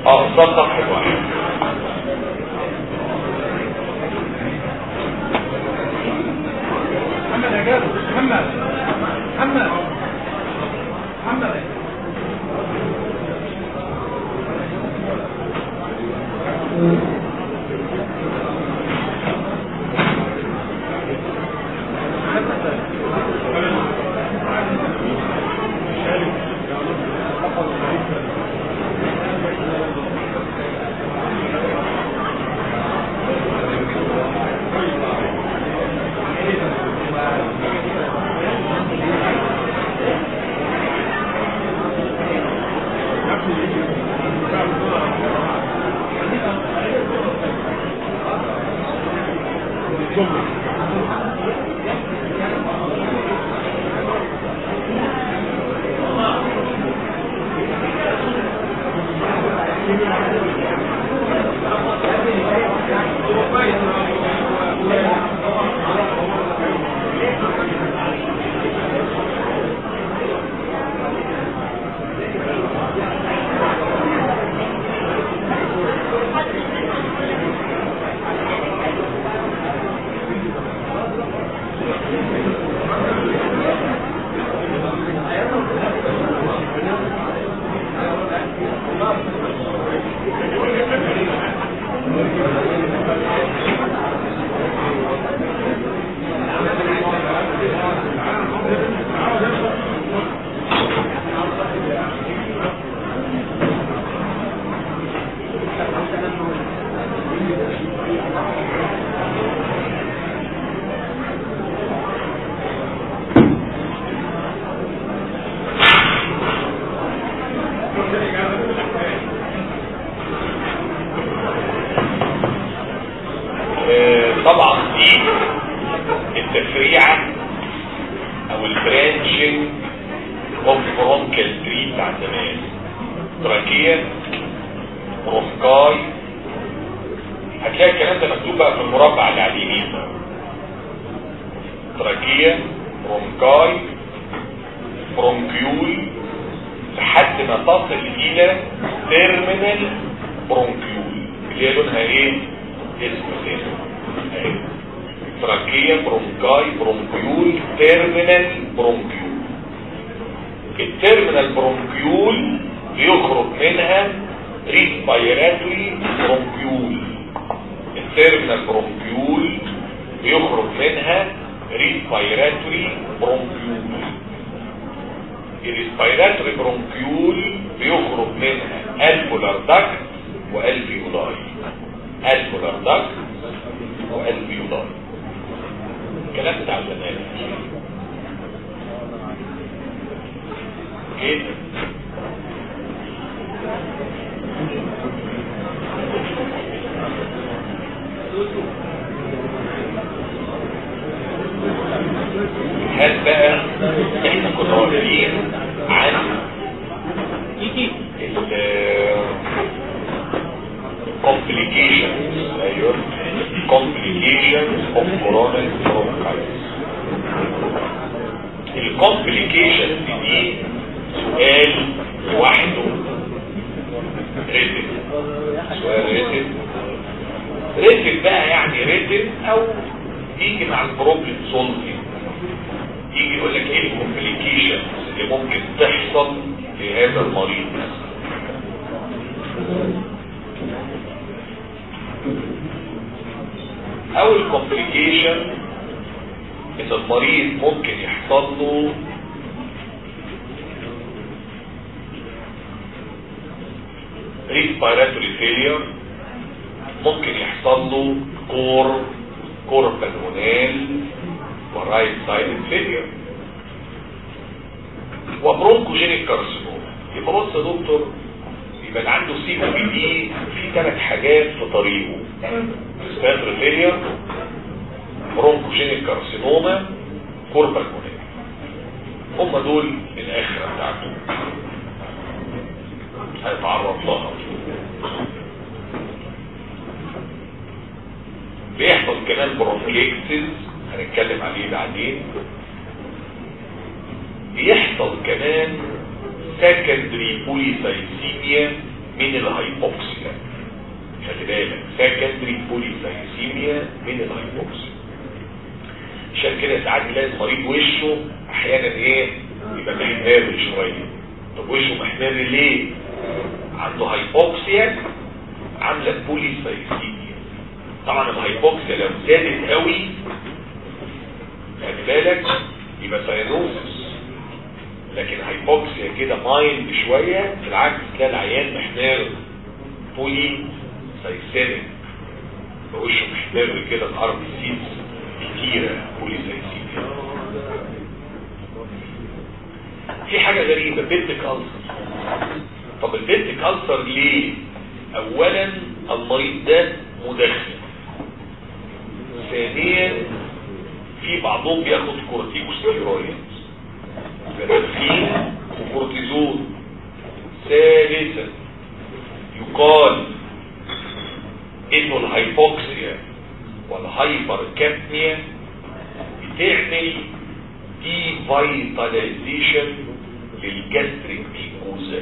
اه بالظبط صفحه واحد محمد يا جابر محمد محمد محمد آه، طبعا دي التفريعة او البرانشنج اوف برونكال تري بتاع زمان تراكية برونكاي هتلاقي الكلام ده مكتوب بقى في المربع اللي على اليمين ده تراكية برونكاي برونكيول لحد ما تصل الى تيرمينال برونكيول اللي هي لونها ايه؟ اسمه كده اهي. تراكية برونكاي برونكيول تيرمينال برونكيول التيرمينال برونكيول بيخرج منها ريسبيراتوري برونكيول التيرمينال برونكيول بيخرج منها ريسبيراتوري برونكيول الريسبيراتوري برونكيول بيخرج منها الفولار داكت والفيولاي الفولار داكت والفيولاي الكلام بتاع زمان اوكي هل بقى احنا كنا واقفين عن complications ايوه complications of coronal bronchitis الكومبليكيشنز دي سؤال لوحده ريتم سؤال ريتم ريتم بقى يعني ريتم او يجي مع البروبلم سولفنج يجي يقول لك ايه الكومبليكيشنز اللي ممكن تحصل لهذا المريض مثلا اول كومبليكيشن ان المريض ممكن يحصل له respiratory failure ممكن يحصل له كور كور بالمونال ورايت سايد فيلير وبرونكوجينيك كارسينوما يبقى بص يا دكتور يبقى اللي عنده سي او بي دي في ثلاث حاجات في طريقه respiratory failure برونكوجينيك كارسينوما كور بالمونال هم دول الاخره بتاعته هيتعرض لها بيحصل كمان برونكيكسز هنتكلم عليه بعدين بيحصل كمان سكندري بوليسايسيميا من الهايبوكسيا خلي بالك سكندري بوليسايسيميا من الهايبوكسيا عشان كده ساعات تلاقي المريض وشه احيانا ايه يبقى محمر شويه طب وشه محمر ليه عنده هايبوكسيا عامله بوليسايسيميا طبعا الهايبوكسيا لو زادت قوي خلي بالك يبقى ساينوسس لكن هايبوكسيا كده مايلد شويه بالعكس تلاقي العيان محمر بولي سايسيميك وشه محمر كده الارض سيتس كتيرة بوليسايسيميا في حاجة غريبة بنتك ألسر طب البنتك ألسر ليه اولا المريض ده مدخن ثانيا في بعضهم بياخد كورتيكوستيرويد فين وكورتيزون ثالثا يقال انه الهايبوكسيا والهايبر كابنيا بتعمل دي فايتاليزيشن للجاستريك ميكوزا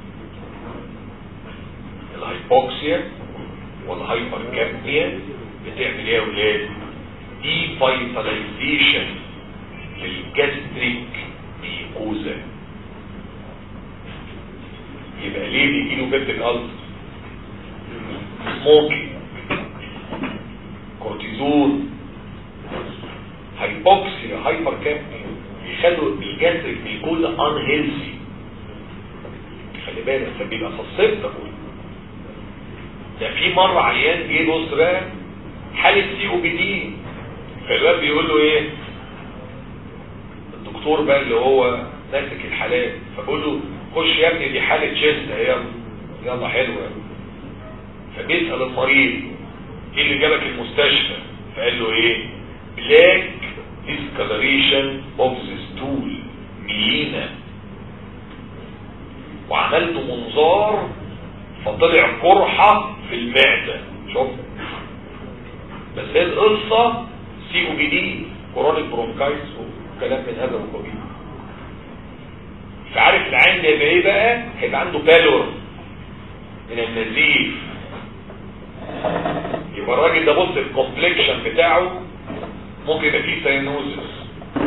الهايبوكسيا والهايبر كابنيا بتعمل ايه يا ولاد دي فايتاليزيشن للجاستريك ميكوزا يبقى ليه بيجيله بيبتك ألسر سموكينج كورتيزون هايبوكسيا هايبر كابنيا يخلوا الجاستريك ميكوزا ان هيلثي خلي بالك فبيبقى سسبتبل ده في مره عيان جه بص بقى حاله سي او بي دي فالواد بيقول له ايه الدكتور بقى اللي هو ماسك الحالات فبقول له خش يا ابني دي حاله تشيست يلا يلا حلوه فبيسال المريض ايه اللي جابك المستشفى فقال له ايه بلاك discoloration of the stool ميلينا وعملت منظار فطلع قرحة في المعدة شوف بس هي القصة سي او بي دي كورونيك برونكايتس وكلام من هذا القبيل فعارف العين ده يبقى ايه بقى هيبقى عنده بالور من النزيف يبقى الراجل ده بص الكومبلكشن بتاعه ممكن يبقى فيه ساينوزس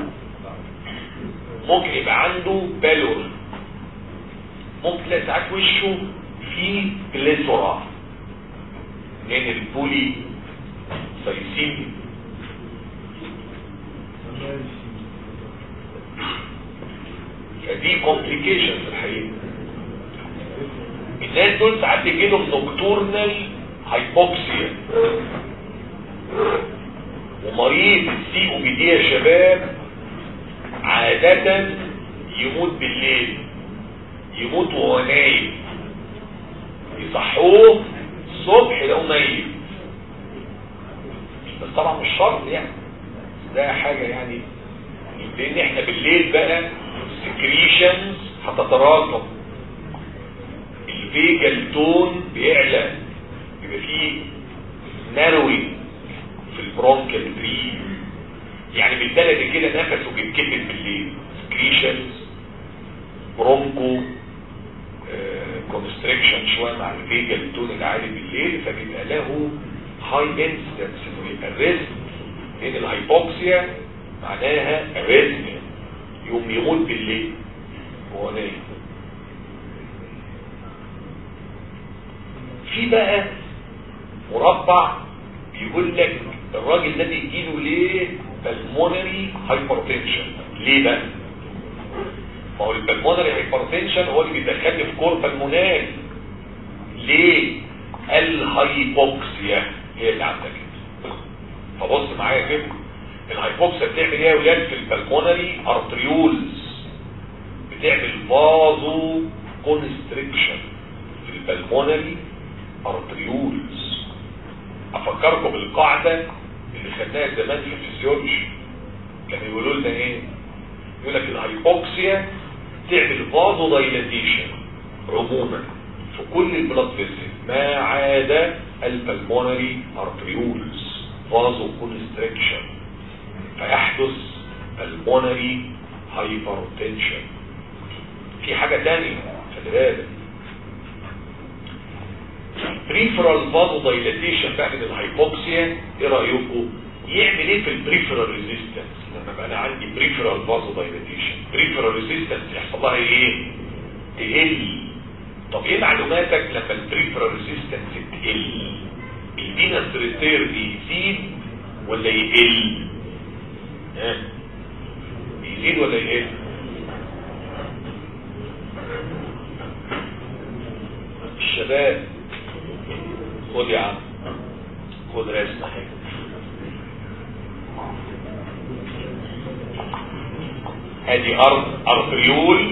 ممكن يبقى عنده بالور ممكن تلاقي ساعات وشه فيه جليسورا من البولي سايسين فدي كومبليكيشن في الحقيقه الناس دول ساعات بيجيلهم نوكتورنال هايبوكسيا ومريض السي او بي دي يا شباب عادة يموت بالليل يموت وهو نايم يصحوه الصبح يلاقوه ميت بس طبعا مش شرط يعني ده حاجة يعني لان احنا بالليل بقى السكريشنز هتتراكم الفيجال تون بيعلى يبقى فيه ناروي في البرونكال تري يعني بالبلد كده نفسه بيتكلم بالليل سكريشنز برونكو كونستريكشن شويه مع الفيجال تون العالي بالليل فبيبقى له هاي انسيدنس انه يبقى الريسك لان الهايبوكسيا معناها الريسك يوم يموت بالليل وهو نايم في بقى مربع بيقول لك الراجل ده بيجيله ليه بالمونري هايبرتنشن ليه بقى ما هو البلمونري هايبرتنشن هو اللي بيدخلني في كور بالمونال ليه الهايبوكسيا هي اللي عندك كده فبص معايا كده الهايبوكسيا بتعمل ايه يا ولاد في البلمونري ارتريولز بتعمل فازو كونستريكشن في البلمونري ارتريولز افكركم بالقاعده اللي خدناها زمان في الفسيولوجي كانوا يقولوا لنا ايه يقول لك الهايبوكسيا تعمل فازو دايلاتيشن عموما في كل البلاد فيسل ما عدا البلمونري ارتريولز فازو كونستريكشن فيحدث البونري هايبرتنشن في حاجة تانية خلي بالك بريفرال فازو دايلاتيشن بقى من الهايبوكسيا ايه رايكم يعمل ايه في البريفرال ريزيستنس لما بقى انا عندي بريفرال فازو دايلاتيشن بريفرال ريزيستنس يحصل لها ايه تقل طب ايه معلوماتك لما البريفرال ريزيستنس تقل الفينس ريتير يزيد ولا يقل ها يزيد ولا يقل الشباب خد يا عم خد رسمة حاجة ادي ارض ارتريول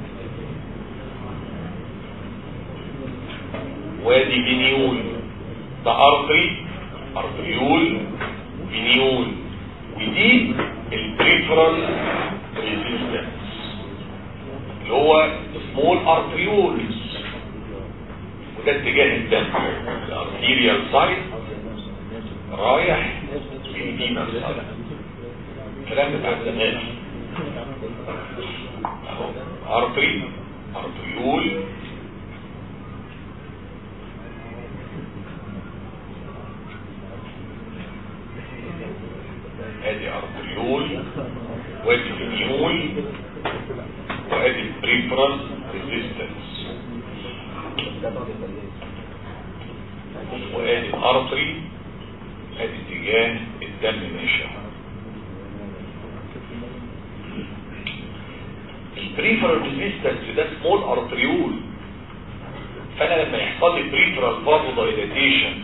وادي فينيول ده ارتري ارتريول فينيول ودي البريفرال ريزيستنس اللي هو سمول ارتريولز وده اتجاه الدم الارتيريال سايد رايح للفينا سايد الكلام بتاع زمان اهو ارتري ارتريول ادي ارتريول وادي فينيول وادي البريفرال ريزيستنس وادي الارتري ادي اتجاه الدم ماشي البريفرال ريزيستنس ده سمول ارتريول فانا لما يحصل لي بريفرال فازو دايلاتيشن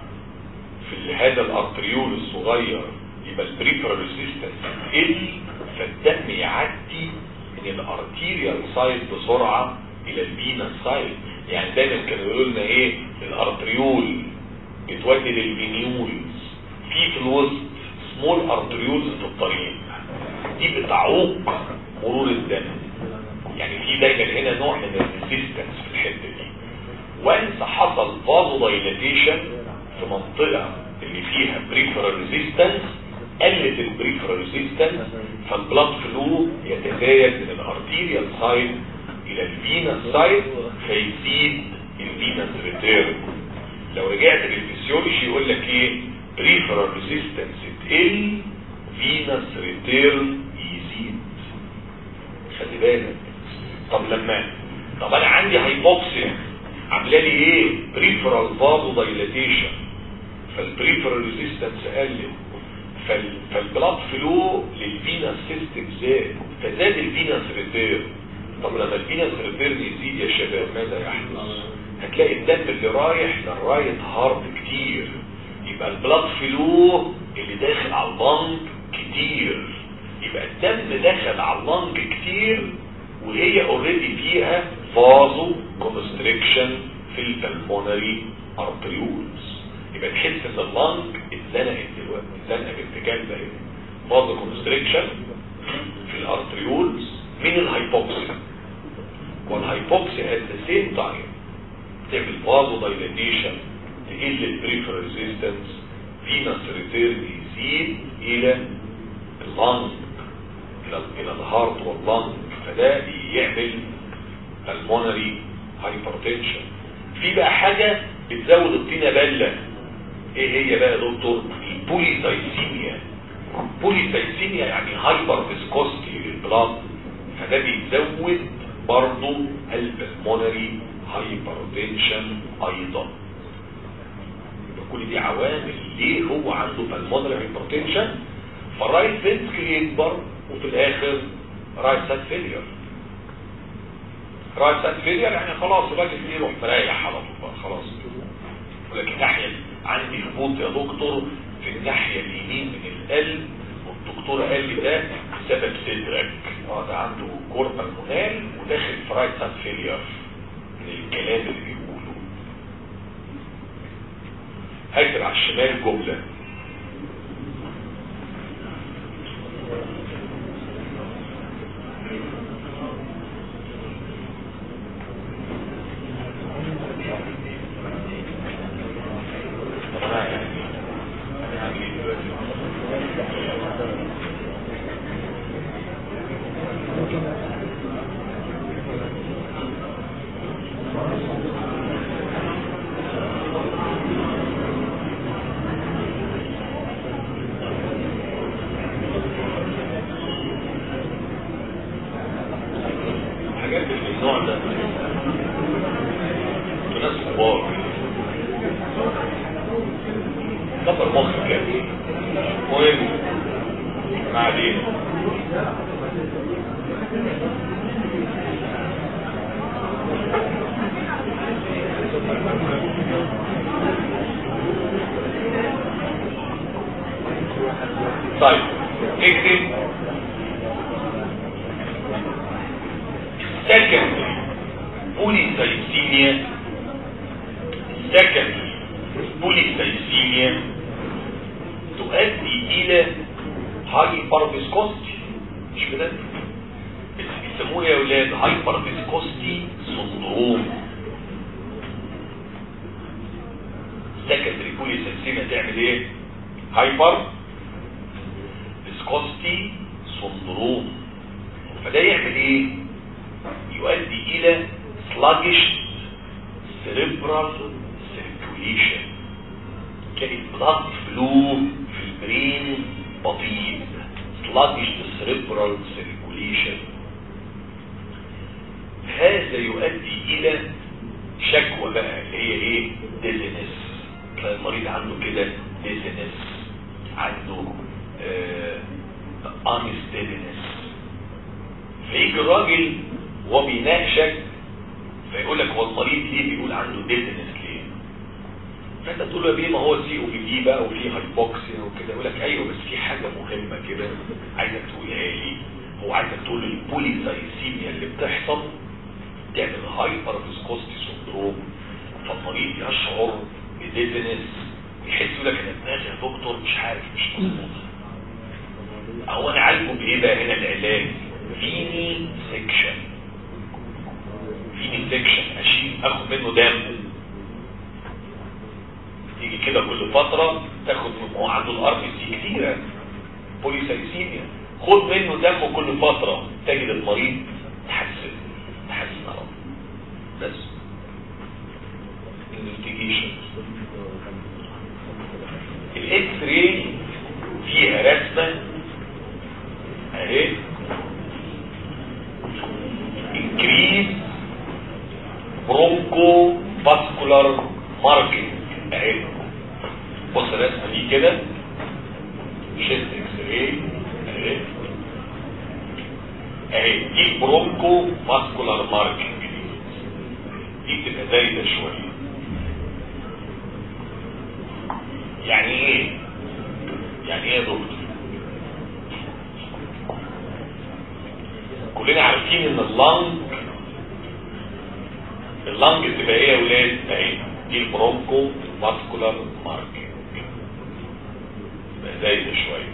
في هذا الارتريول الصغير يبقى البريفرال ريزيستنس يقل فالدم يعدي من الارتيريال سايد بسرعه الى الفينا سايد يعني دايما كانوا يقولوا لنا ايه الارتريول بتودي للفينيولز في في الوسط سمول ارتريولز في الطريق دي بتعوق مرور الدم يعني في دايما هنا نوع من الريزيستنس في الحته دي وانس حصل فازو دايلاتيشن في منطقه اللي فيها بريفرال ريزيستنس قلت البريفرال ريزيستنس فالبلاد فلو يتزايد من الارتيريال سايد الى الفينس سايد فيزيد الفينس ريتيرن لو رجعت للفسيولوجي يقول لك ايه بريفرال ريزيستنس تقل فينس ريتيرن يزيد خلي بالك طب لما طب انا عندي هايبوكسيا عامله لي ايه بريفرال فازو دايلاتيشن فالبريفرال ريزيستنس قلت فال... فالبلاد فلو للفينس سيستم زاد فزاد الفينس ريتيرن طب لما الفينس ريتيرن يزيد يا شباب ماذا يحدث هتلاقي الدم اللي رايح للرايت هارت كتير يبقى البلاد فلو اللي داخل على اللنج كتير يبقى الدم دخل على اللنج كتير وهي اوريدي فيها فازو كونستريكشن في البلمونري ارتريولز يبقى تحس ان اللنج اتزنقت دلوقتي اتزنقت باتجاه ده فازو كونستريكشن في الارتريولز من الهايبوكسيا والهايبوكسيا at the same time تعمل فازو دايلاتيشن تقل البريفرال ريزيستنس فينس ريتيرن يزيد الى اللنج الى الى الهارت واللنج فده يعمل المونري هايبرتنشن في بقى حاجة بتزود الطينة بلة ايه هي بقى يا دكتور البوليسايسيميا بوليسايسيميا يعني هايبر فيسكوستي للبلاد فده بيزود برضه البلمونري هايبرتنشن ايضا كل دي عوامل ليه هو عنده بالمونري هايبرتنشن فالرايت فنتكل يكبر وفي الاخر رايت سات فيلير رايت سات فيلير يعني خلاص الراجل يروح مريح على طول بقى خلاص ولكن ناحية عندي هبوط يا دكتور في الناحية اليمين من القلب والدكتور قال لي ده بسبب صدرك اه ده عنده كوربا المونال وداخل في رايت سات فيلير من الكلام اللي بيقوله هكتب على الشمال جملة كبار كبر مخك يا ابني المهم ما علينا طيب اكتب secondary polycythemia secondary polycythemia تؤدي الى هايبر فيسكوستي مش كده بس بيسموه يا اولاد هايبر فيسكوستي سندروم secondary polycythemia تعمل ايه هايبر فيسكوستي سندروم فده يعمل ايه يؤدي الى sluggish cerebral circulation تلاقي blood flow في البرين بطيء sluggish cerebral circulation هذا يؤدي الى شكوى بقى اللي هي ايه dizziness تلاقي المريض عنده كده dizziness عنده unsteadiness فيجي الراجل وهو بيناقشك فيقول لك هو المريض ليه بيقول عنده ديزنس ليه فانت تقول له يا بيه ما هو سي او بي دي بقى وفي هايبوكسيا وكده يقول لك ايوه بس في حاجه مهمه كده عايزك تقولها لي هو عايزك تقول له البوليسايسيميا اللي بتحصل تعمل هايبر فيسكوستي سندروم فالمريض يشعر بديزنس ويحس يقول لك انا دماغي يا دكتور مش عارف مش مظبوط هو انا عالجه بايه بقى هنا العلاج فيني سكشن فيني سكشن اشيل اخد منه دم تيجي كده كل فترة تاخد منه هو عنده الار بي سي كتيرة بوليسايسيميا خد منه دم كل فترة تجد المريض تحسن تحسن على بس انفستيجيشن الاكس راي فيها رسمة اهي increase broncho vascular marking اهي بص الرسمه دي كده شيست اكس راي اهي اهي دي برونكو فاسكولار ماركينج دي بتبقى زايده شويه يعني ايه يعني ايه يا دكتور كلنا عارفين ان اللنج اللنج بتبقى ايه يا ولاد اهي دي البرونكو فاسكولار ماركينج بقى زايده شويه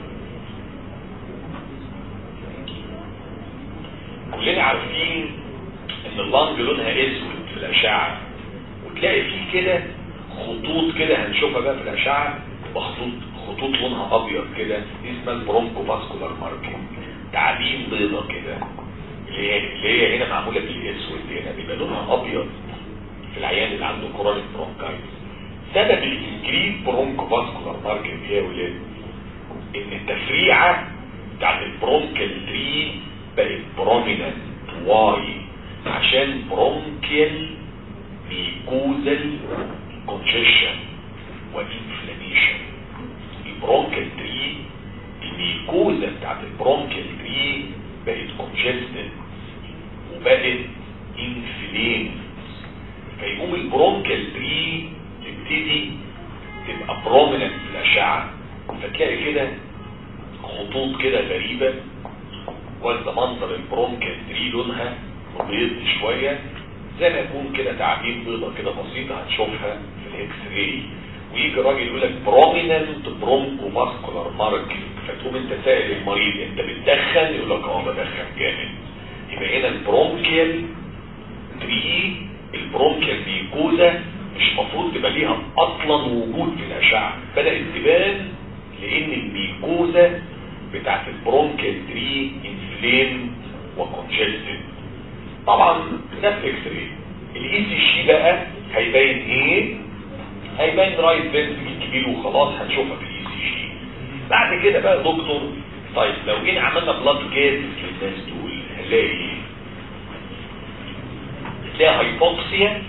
كلنا عارفين ان اللنج لونها اسود في الاشعه وتلاقي فيه كده خطوط كده هنشوفها بقى في الاشعه خطوط خطوط لونها ابيض كده دي اسمها البرونكو فاسكولار ماركينج تعابين بيضه كده اللي هي اللي هي هنا معموله بالاسود هنا بيبقى لونها ابيض في العيان اللي عنده كورونيك برونكايتس سبب الانكريز برونكو فاسكولار ماركينج ايه يا ولاد ان التفريعه بتاعت البرونكال 3 بقت بروميننت واي عشان برونكيال ميكوزال كونجيشن وانفلاميشن البرونكال 3 الميكوزا بتاعت البرونكال 3 بقت كونجستد وبقت انفلام فيقوم البرونكال 3 تبتدي تبقى بروميننت في الاشعه فتلاقي كده خطوط كده غريبه وانت منظر البرونكال 3 لونها بيض شويه زي ما يكون كده تعابين بيضة كده بسيطة هتشوفها في الاكس راي ويجي الراجل يقول لك بروميننت برونكو ماسكولار مارك فتقوم انت سائل المريض انت بتدخن يقول لك اه بدخن جامد يبقى هنا البرونكيال 3 البرونكيال ميكوزا مش مفروض تبقى ليها اصلا وجود في الاشعه بدات تبان لان الميكوزا بتاعت البرونكيال 3 انفليم وكونجستد طبعا نفس اكس راي الاي سي جي بقى هيبين ايه هيبين رايت فنتريكل كبير وخلاص هنشوفها في الاي سي جي بعد كده بقى دكتور طيب لو جينا عملنا بلاد جاز للناس دول هنلاقي ايه هتلاقي هايبوكسيا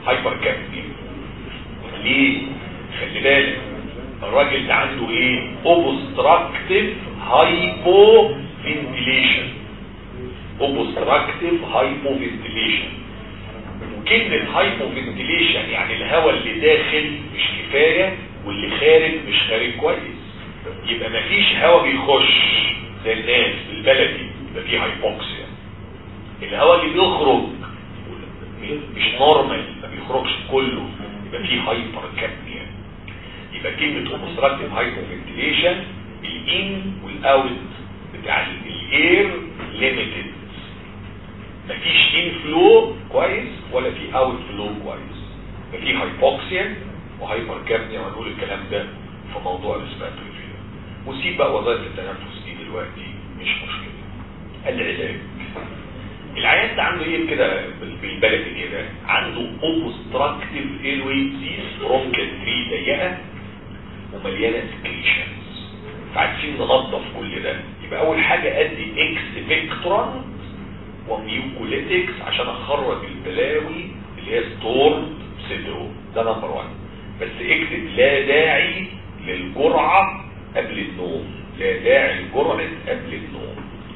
هايبر كابنيا ليه خلي بالك الراجل ده عنده ايه اوبستراكتيف هايبو فنتيليشن اوبستراكتيف هايبو فنتيليشن وكلمة هايبو فنتيليشن يعني الهواء اللي داخل مش كفاية واللي خارج مش خارج كويس يبقى مفيش هواء بيخش زي الناس بالبلدي يبقى فيه هايبوكسيا الهواء اللي بيخرج مش نورمال ما بيخرجش كله يبقى فيه هايبر كابنيا يبقى كلمة اوبستراكتيف هايبو فنتيليشن الان والاوت بتاع الاير ليميتد مفيش ان فلو كويس ولا في اوت فلو كويس ففي هايبوكسيا وهايبر كابنيا وهنقول الكلام ده في موضوع الاسباتوري وسيب بقى وظائف التنفس دي دلوقتي مش مشكله العلاج العيان ده عنده ايه كده بالبلدي كده عنده اوبستراكتيف ايروي ديز برونكال تري ضيقه ومليانه سكريشنز فعايزين ننظف كل ده يبقى اول حاجه ادي اكس فيكتوران وميوكوليتكس عشان اخرج البلاوي اللي هي ستور سيدرو ده نمبر 1 بس اكتب لا داعي للجرعه قبل النوم لا داعي لجرعه قبل النوم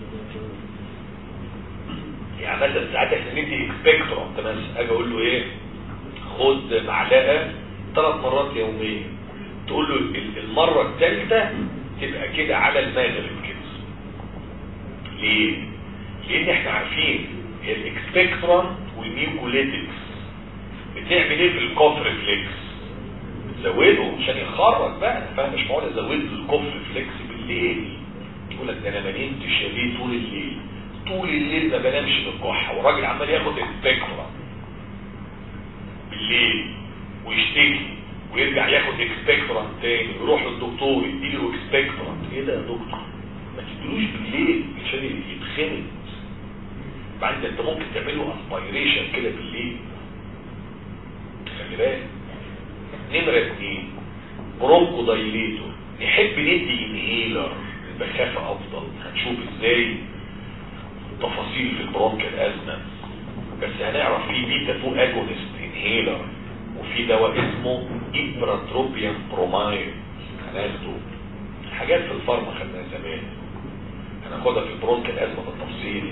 يعني مثلا ساعات احنا ندي اكسبكترم تمام اجي اقول له ايه خد معلقه ثلاث مرات يوميا تقول له المره الثالثه تبقى كده على المغرب كده ليه لان احنا عارفين هي الاكسبكترم والميوكوليتكس بتعمل ايه في الكوف ريفلكس بتزوده عشان يخرج بقى فاهم مش معقول ازود له الكوف ريفلكس بالليل يقول لك ده انا ما نمتش يا بيه طول الليل طول الليل ما بنامش بالكحه والراجل عمال ياخد اكسبكترم بالليل ويشتكي ويرجع ياخد اكسبكترم تاني ويروح للدكتور يديله اكسبكترم ايه ده يا دكتور ما تديلوش بالليل عشان يتخنق بعد انت ممكن تعمل له اسبيريشن كده بالليل خلي بالك نمره اثنين برونكو دايليتور نحب ندي انهيلر البخافه افضل هنشوف ازاي تفاصيل في البرونكال ازمه بس هنعرف في بيتا 2 اجونست انهيلر وفي دواء اسمه ابراتروبيان برومايد هناخده حاجات في الفارما خدناها زمان هناخدها في البرونكال ازمه بالتفصيل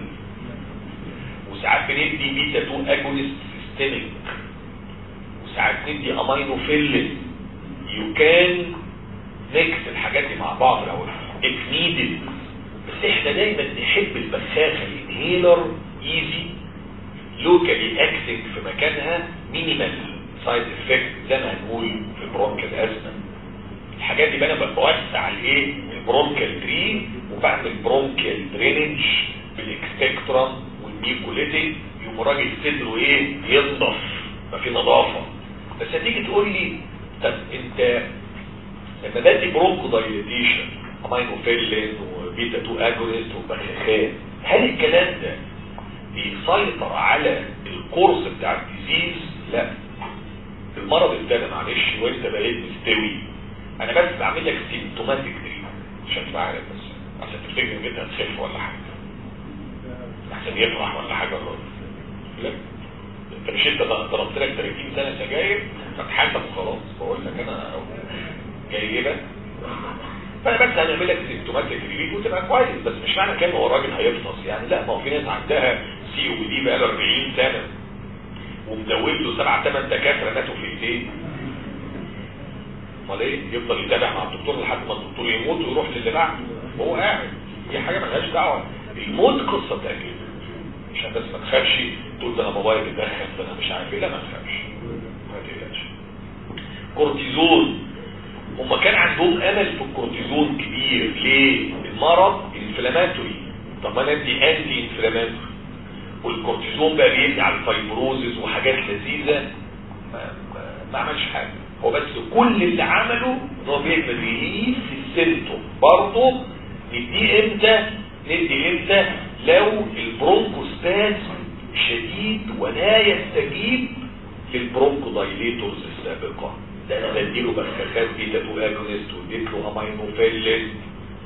وساعات بندي بيتا 2 اجونست سيستميك وساعات ندي امينو فيلين يو كان ميكس الحاجات دي مع بعض لو ات نيدد بس احنا دايما نحب البخاخه الانهيلر ايزي لوكالي اكتنج في مكانها مينيمال سايد افكت زي ما هنقول في برونكال ازمه الحاجات دي انا بوسع الايه البرونكال تري وبعمل برونكال درينج بالاكسبكترم والميكوليتيك يقوم راجل صدره ايه ينضف ما في نظافه بس هتيجي تقول لي طب انت لما بدي برونكو دايليتيشن امينوفيلين وبيتا 2 اجونست وبخاخات هل الكلام ده بيسيطر على الكورس بتاع الديزيز لا المرض ابتدى معلش وانت بقيت مستوي انا بس بعمل لك سيمتوماتيك تريتمنت عشان تبقى عارف بس عشان تفتكر ان انت هتخف ولا حاجه عشان يفرح ولا حاجه الراجل لا انت مش انت ضربت لك 30 سنه سجاير فتحاسب وخلاص بقول لك انا جاي لك فانا بس هنعمل لك سيمتوماتيك ريليف وتبقى كويس بس مش معنى كده هو الراجل هيفطس يعني لا ما هو في ناس عندها سي او دي بقى له 40 سنه ومزود له سبع ثمان دكاتره ماتوا في ايديه امال ايه يفضل يتابع مع الدكتور لحد ما الدكتور يموت ويروح للي بعده وهو قاعد دي حاجه ملهاش دعوه الموت قصه تاكيد عشان بس ما تخافش تقول ده انا بابايا بيدخن ده انا مش عارف ايه لا ما تخافش ما تقلقش كورتيزون هم كان عندهم امل في الكورتيزون كبير ليه المرض انفلاماتوري طب ما انا ادي انتي انفلاماتوري والكورتيزون بقى بيدي على الفايبروزز وحاجات لذيذه ما, ما, ما عملش حاجه هو بس كل اللي عمله ان هو بيعمل ريليف في السيمتوم برضه نديه امتى ندي امتى لو البرونكوسباز شديد ولا يستجيب للبرونكو دايليتورز السابقه ده انا بديله بخاخات بيتا 2 اجونست واديته امينوفيلين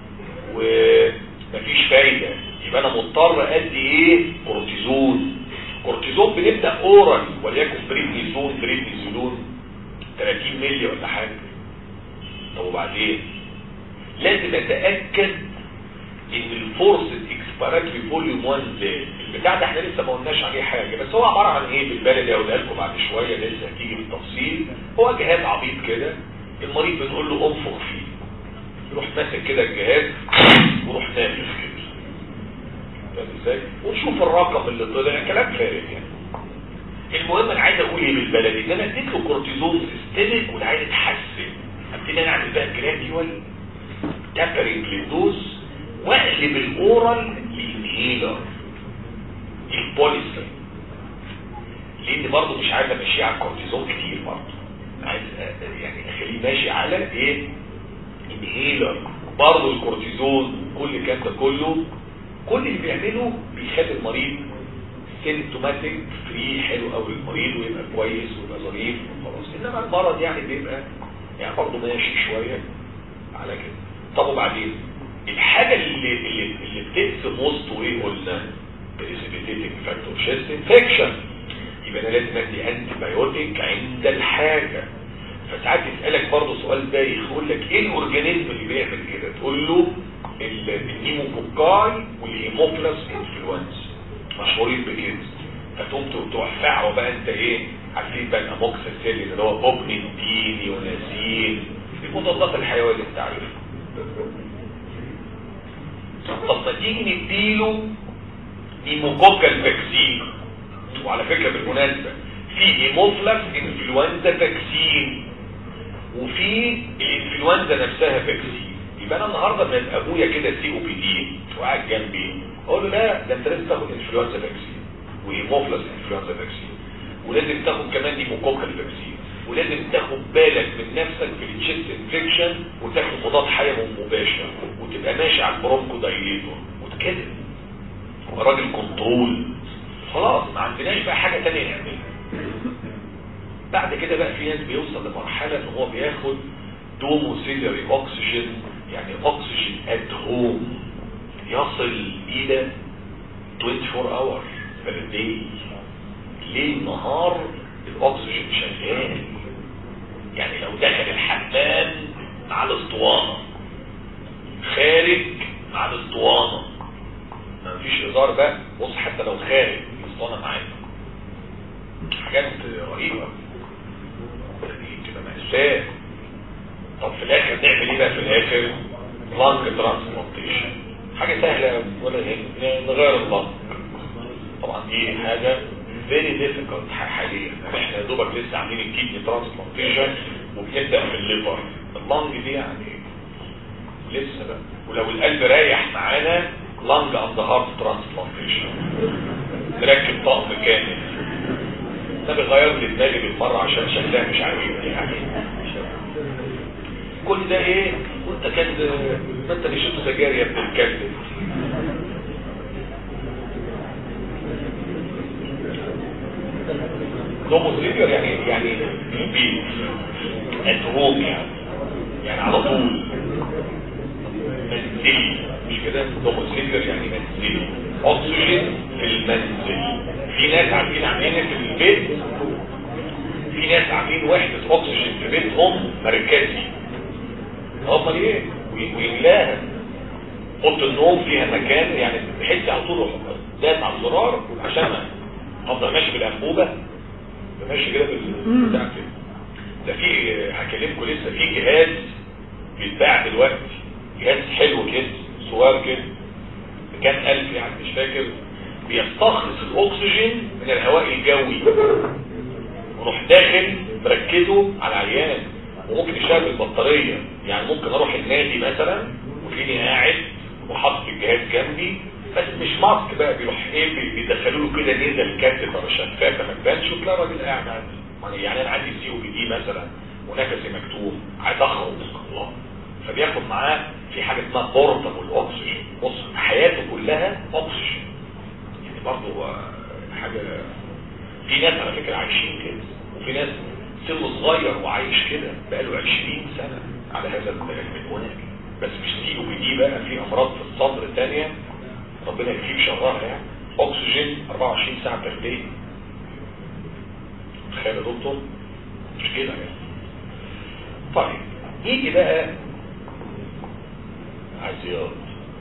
ومفيش فايده يبقى انا مضطر ادي ايه كورتيزون كورتيزون بنبدا اورال وليكن بريدنيزون بريدنيزولون 30 مللي ولا حاجه طب وبعدين لازم اتاكد ان الفورس اكسبيراتوري فوليوم 1 زاد البتاع ده احنا لسه ما قلناش عليه حاجه بس هو عباره عن ايه بالبلدي هقولها لكم بعد شويه لسه هتيجي بالتفصيل هو جهاز عبيط كده المريض بنقول له انفخ فيه يروح ماسك كده الجهاز ويروح نافخ كده فاهم ازاي ونشوف الرقم اللي طلع كلام فارغ يعني المهم انا عايز اقول ايه بالبلدي ان انا اديت له كورتيزون سيستميك والعين اتحسن ابتدي انا اعمل بقى جراديوال تابرنج للدوز واقلب الاورال للانهيلر البوليسين لان برضه مش عايز امشيه على الكورتيزون كتير برضه عايز يعني اخليه ماشي على ايه انهيلر برضه الكورتيزون كل الكلام ده كله كل اللي بيعمله بيخلي المريض سيمتوماتيك فري حلو قوي المريض ويبقى كويس ويبقى ظريف وخلاص انما المرض يعني بيبقى يعني برضه ماشي شويه على كده طب وبعدين الحاجه اللي اللي, اللي بتقسم وسطه ايه قلنا بريسيبيتيتنج فاكتور شيست انفكشن يبقى انا لازم ادي انتي بايوتيك عند الحاجه فساعات يسالك برضه سؤال بايخ يقول لك ايه الاورجانيزم اللي بيعمل كده تقول له الهيموكوكاي والهيموفلس انفلونزا مشهورين بكده فتقوم توفعه بقى انت ايه عارفين بقى الاموكسيسيلين اللي هو اوبنين ديني ونازين المضادات الحيويه اللي انت عارفها طب ما تيجي نديله هيموكوكال فاكسين وعلى فكره بالمناسبه في هيموفلس انفلونزا فاكسين وفي الانفلونزا نفسها فاكسين يبقى انا النهارده لما يبقى ابويا كده سي او بي دي وقاعد جنبي اقول له لا ده انت لازم تاخد انفلونزا فاكسين وهيموفلس انفلونزا فاكسين ولازم تاخد كمان هيموكوكال فاكسين ولازم تاخد بالك من نفسك في التشيست انفكشن وتاخد مضاد حيوي مباشر وتبقى ماشي على البرونكو دايليتور وتكده راجل كنترول خلاص ما عندناش بقى حاجه ثانيه نعملها بعد كده بقى في ناس بيوصل لمرحله ان هو بياخد دوموسيلري اوكسجين يعني اكسجين ات هوم يصل الى 24 اور per day ليل نهار الاكسجين شغال يعني لو دخل الحمام مع الاسطوانه خارج مع الاسطوانه ما فيش هزار بقى بص حتى لو خارج الاسطوانه معاك حاجات رهيبه يعني تبقى مأساة طب في الاخر نعمل ايه بقى في الاخر لانج ترانسبلانتيشن حاجه سهله ولا ايه نغير اللانج طبعا دي حاجه فيري ديفيكولت حاليا احنا يا دوبك لسه عاملين الكيدني ترانسبلانتيشن وبنبدا في الليفر اللانج دي يعني لسه بقى ولو القلب رايح معانا لانج اند هارت ترانسبلانتيشن نركب طقم كامل ده بيغير لي دماغي بالمره عشان شكلها مش عاجبني يعني كل ده ايه وانت كان ما انت اللي شفته سجاير يا ابن الكلب دوموسيلير يعني يعني بيت ات هوم يعني يعني على طول منزلي مش كده دوموسيلير يعني منزلي اكسجين في المنزل في ناس عاملين عاملين في البيت في ناس عاملين وحدة اكسجين في بيتهم مركزي هم ايه ويملاها اوضه النوم فيها مكان يعني بحس على طول داس على الزرار عشان افضل ماشي بالانبوبه ماشي كده بالبتاع كده ده في هكلمكم لسه في جهاز بيتباع دلوقتي جهاز حلو كده صغير كده بكام الف يعني مش فاكر بيستخلص الاكسجين من الهواء الجوي وروح داخل مركزه على العيان وممكن يشتغل بالبطاريه يعني ممكن اروح النادي مثلا وفيني قاعد وحاطط الجهاز جنبي بس مش ماسك بقى بيروح ايه بيدخلوا له كده نزل كاتب شفافه ما تبانش وتلاقي راجل قاعد عادي يعني انا عندي سي او بي دي مثلا ونفسي مكتوم عايز اخرج الله فبياخد معاه في حاجه اسمها بورتابل اوكسجين بص حياته كلها اوكسجين يعني برضه حاجه في ناس على فكره عايشين كده وفي ناس سنه صغير وعايش كده بقاله 20 سنه على هذا المنوال بس مش سي او بي دي بقى في امراض في الصدر تانية ربنا يكفيك شرها يعني اكسجين 24 ساعه تخليه تخيل يا دكتور مش كده يعني طيب يجي بقى عزيات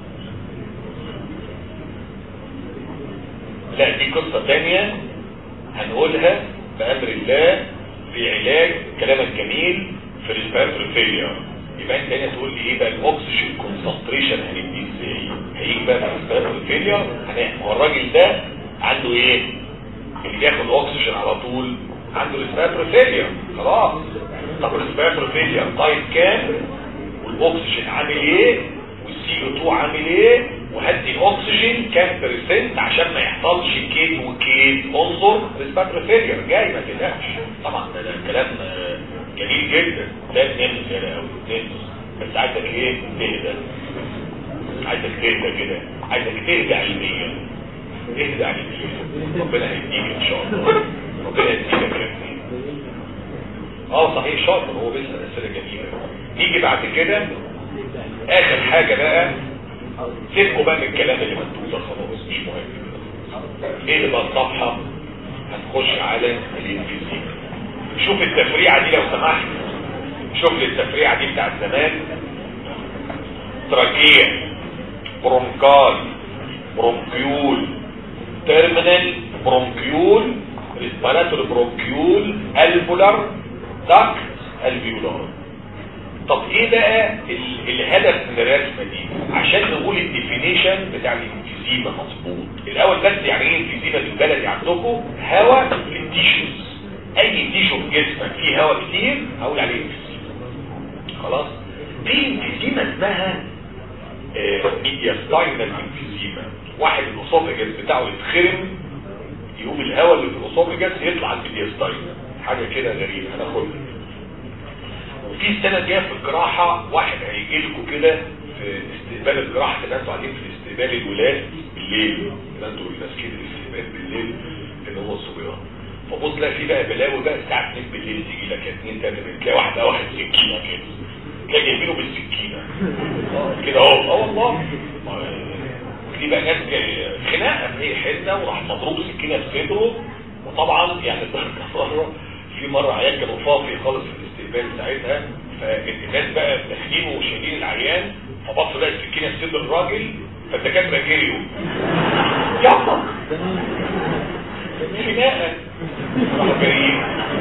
لا دي قصة تانية هنقولها بأمر الله في علاج كلامك جميل في الريسبيرتوري فيلير يبقى انت هنا تقول لي ايه بقى الاكسجين كونسنتريشن هنديه ازاي هيجي بقى في الريسبيرتوري فيلير هنعمل هو الراجل ده عنده ايه اللي بياخد اكسجين على طول عنده ريسبيرتوري فيلير خلاص طب الريسبيرتوري فيلير طيب كام والاكسجين عامل ايه والسي او 2 عامل ايه وهدي الاكسجين كام برسنت عشان ما يحصلش كيد وكيد انظر ريسبيرتوري فيلير جاي ما تقلقش طبعا ده, ده كلام آه، جميل جدا لا ننسى يا قوي ننسى بس عايزك ايه تهدى عايزك تهدى كده عايزك تهدى علميا اهدى علميا ربنا هيديك ان شاء الله ربنا يديك يا ابني اه صحيح شاطر هو بيسأل اسئله جميله نيجي بعد كده اخر حاجه بقى سيبكوا بقى من الكلام اللي مكتوب ده خلاص مش مهم ايه اللي بقى الصفحه هتخش على الانفيزيك شوف التفريعه دي لو سمحت شوف لي التفريعه دي بتاعت زمان تراكيه برونكال برونكيول تيرمينال برونكيول ريسبيراتوري برونكيول الفولار داكت الفيولار طب ايه بقى ال- الهدف من الرسمه دي عشان نقول الديفينيشن بتاع الانفيزيما مظبوط الاول بس يعني ايه انفيزيما بالبلدي عندكم هواء في التيشوز اي تيشو في جسمك فيه هواء كتير هقول عليه انفيزيما خلاص في انفيزيما اسمها ميدياستاينال انفيزيما واحد الاسوفجس بتاعه يتخرم يقوم الهواء اللي في الاسوفجس يطلع على الميدياستاينال حاجه كده غريبه هناخدها وفي السنه الجايه في الجراحه واحد هيجي لكم كده في استقبال الجراحه كده انتوا قاعدين في استقبال الولاد بالليل كده انتوا ماسكين الاستقبال بالليل اللي هو الصبيان فبص تلاقي في بقى بلاوي بقى الساعه 2 بالليل تيجي لك 2 3 تلاقي واحد بقى واحد سكينه كده تلاقي جايبينه بالسكينه آه، كده اهو اه والله آه، في بقى ناس جاي- خناقه في حته وراح مضروب سكينه في صدره وطبعا يعني مره في مره عيال كانوا فاضي خالص في الاستقبال ساعتها فالناس بقى داخلين وشايلين العيان فبص بقى السكينه في صدر الراجل فالدكاتره جريوا يلا خناقه راحوا جايين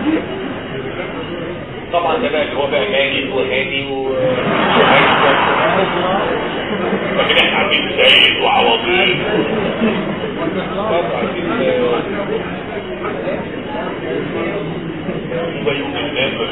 طبعا ده بقى اللي هو بقى ماجد وهاني وهيثم فكده احنا عارفين زايد وعواطيل وبيوم النمر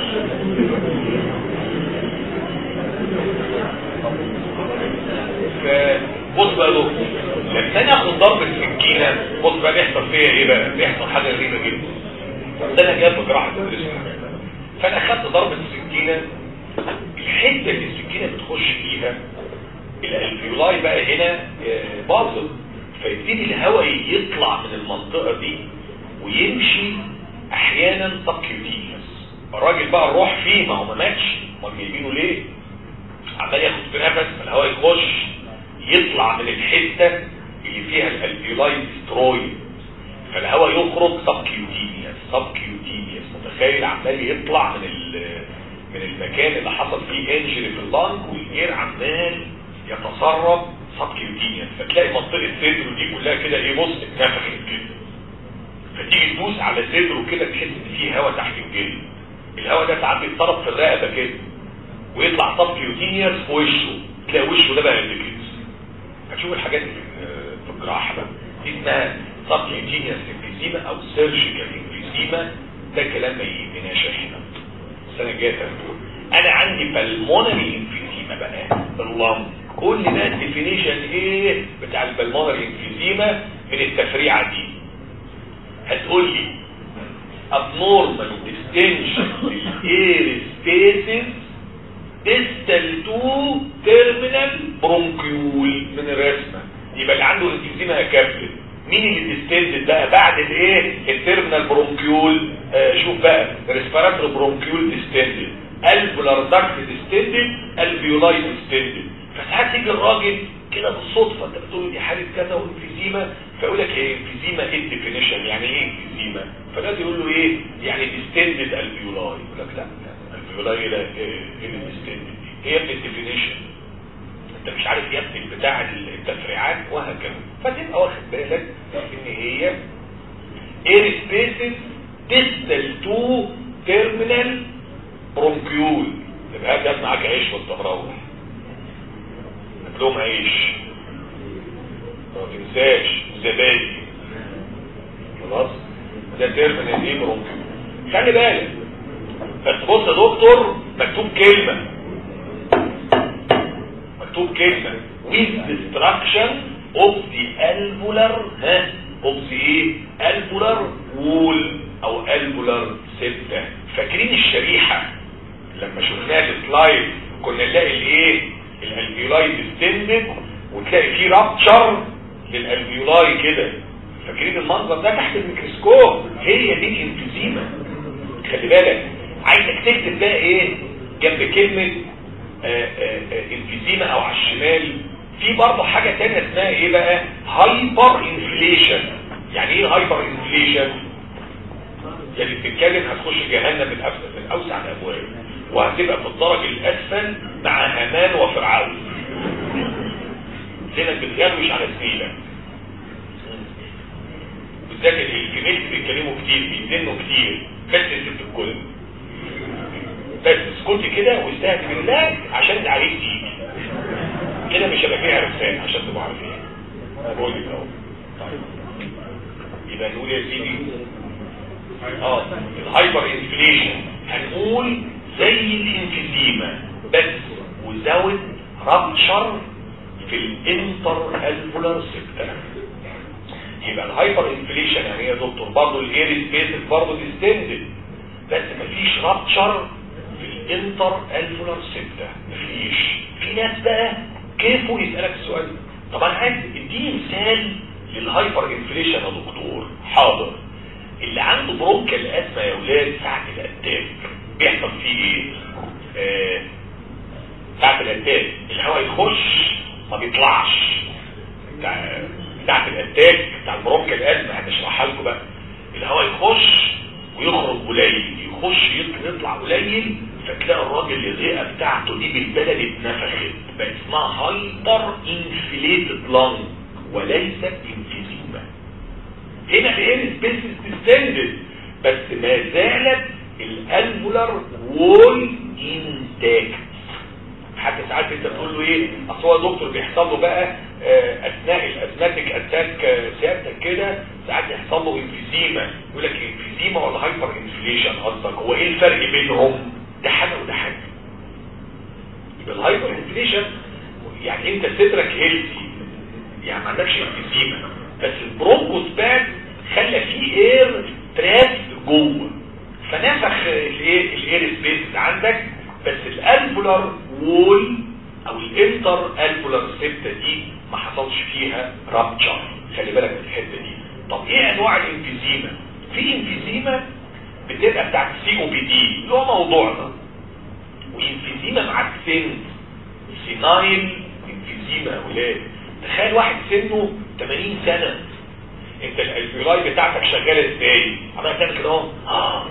فبص بقى له لما انا اخد ضربة سكينة بص بقى بيحصل فيها ايه بقى بيحصل حاجة غريبة جدا ده انا جاب جراحة تدرس فانا اخدت ضربة السكينة الحتة اللي السكينة بتخش فيها الالفيولاي بقى هنا آه، باظت فيبتدي الهواء يطلع من المنطقة دي ويمشي احيانا سبكيوتينيوس الراجل بقى الروح فيه ما هو ما ماتش امال جايبينه ليه عمال ياخد في نفس فالهواء يخش يطلع من الحتة اللي فيها الالفيولاي ديستروي فالهواء يخرج سبكيوتينيوس سبكيوتينيوس متخيل عمال يطلع من ال- من المكان اللي حصل فيه انجري في اللنج والاير عمال يتسرب سبكيوتينيوس فتلاقي منطقه صدره دي كلها كده ايه بص اتنفخت كده فتيجي تدوس على صدره كده تحس ان فيه هواء تحت الجلد الهواء ده ساعات بيتسرب في الرقبه كده ويطلع سبكيوتينيوس في وشه تلاقي وشه ده بقى قد كده هتشوف الحاجات دي في في الجراحه بقى دي اسمها سبكيوتينيوس انفيزيما او سيرجيكال انفيزيما ده كلام ما يهمناش احنا السنه الجايه تاخدوه انا عندي بالمونري انفيزيما بقى اللهم قول لي بقى الديفينيشن ايه بتاع البلمونري انفيزيما من التفريعه دي هتقول لي abnormal distension للاير سبيسز distal to terminal bronchiole من الرسمه يبقى اللي عنده انفيزيما كابل مين اللي ديستندد بقى بعد الايه التيرمينال برونكيول آه شوف بقى ريسبيراتوري برونكيول ديستندد الفولار داكت ديستندد الفيولاي ديستندد فساعات يجي الراجل كده بالصدفه انت بتقول دي حاله كذا وانفيزيما فيقول لك ايه انفيزيما ايه الديفينيشن يعني ايه انفيزيما فلازم يقول له ايه يعني ديستندد الفيولاي يقول لك لا الفيولاي لا ايه الديستندد هي من الديفينيشن انت مش عارف يا ابني بتاع التفريعات وهكذا فتبقى واخد بالك ان هي اير سبيسز ديستال تو تيرمينال برونكيول يبقى هات معاك عيش وانت مروح هات لهم عيش ما تنساش زبادي خلاص ده تيرمينال ايه برونكيول خلي بالك بس بص يا دكتور مكتوب كلمه مكتوب كلمة with destruction of the alveolar ها of the ايه alveolar wall او alveolar septa فاكرين الشريحة لما شفناها في سلايد كنا نلاقي الايه الالفيولاي ديستندد وتلاقي فيه رابتشر للالفيولاي كده فاكرين المنظر ده تحت الميكروسكوب هي دي الانفيزيما خلي بالك عايزك تكتب بقى ايه جنب كلمه انفيزيما او على الشمال في برضه حاجة تانية اسمها ايه بقى هايبر انفليشن يعني ايه هايبر انفليشن يعني بتتكلم هتخش جهنم من أفضل من اوسع الابواب وهتبقى في الدرج الاسفل مع هامان وفرعون لانك بتغلوش على سبيلك بالذات الكنيست بيتكلموا كتير بيزنوا كتير بس الست الكل بس اسكتي كده واستهدي بالله عشان عليك تيجي كده مش هيبقى فيها رسالة عشان تبقوا عارفين انا بقول لك اهو طيب يبقى نقول يا سيدي اه الهايبر انفليشن هنقول زي الانفيزيما بس وزود رابتشر في الانتر الفولار سيبتم يبقى الهايبر انفليشن يعني يا دكتور برضه الاير سبيس برضه ديستندد بس مفيش رابتشر في الانتر الفولار سيبتا مفيش في ناس بقى كيفه يسألك السؤال طب انا عايز اديني مثال للهايبر انفليشن يا دكتور حاضر اللي عنده برونكال ازمه يا ولاد ساعه الاتاك بيحصل فيه ايه آه ساعه الاتاك الهواء يخش ما بيطلعش بتاع بتاعت الاتاك بتاع البرونكال ازمه هنشرحها لكم بقى الهواء يخش ويخرج قليل يخش يطلع قليل فتلاقي الراجل الرئه بتاعته دي بالبلد اتنفخت بقى اسمها هايبر انفليتد لانج وليست انفيزيما هنا الاير سبيسز ديستندد بس ما زالت الالفولار وول انتاكت حتى ساعات انت تقول له ايه اصل هو دكتور بيحصل له بقى آه اثناء الازماتيك اتاك آه سيادتك كده ساعات يحصل له انفيزيما يقول لك انفيزيما ولا هايبر انفليشن قصدك هو ايه الفرق بينهم ده حاجه وده حاجه يبقى الهايبر انفليشن يعني انت صدرك هيلثي يعني ما عندكش انفيزيما بس البرونكوسبات خلى فيه اير تراب جوه فنفخ الايه الاير سبيس عندك بس الالفولار وول او الانتر الفولار سيبتا دي ما حصلش فيها رابتشر خلي بالك من الحته دي طب ايه انواع الانفيزيما في انفيزيما بتبقى بتاعت السي او بي دي اللي هو موضوعنا وانفيزيما مع السن سينايل انفيزيما يا ولاد تخيل واحد سنه 80 سنه انت الالفيولاي بتاعتك شغاله ازاي عمال تعمل كده اهو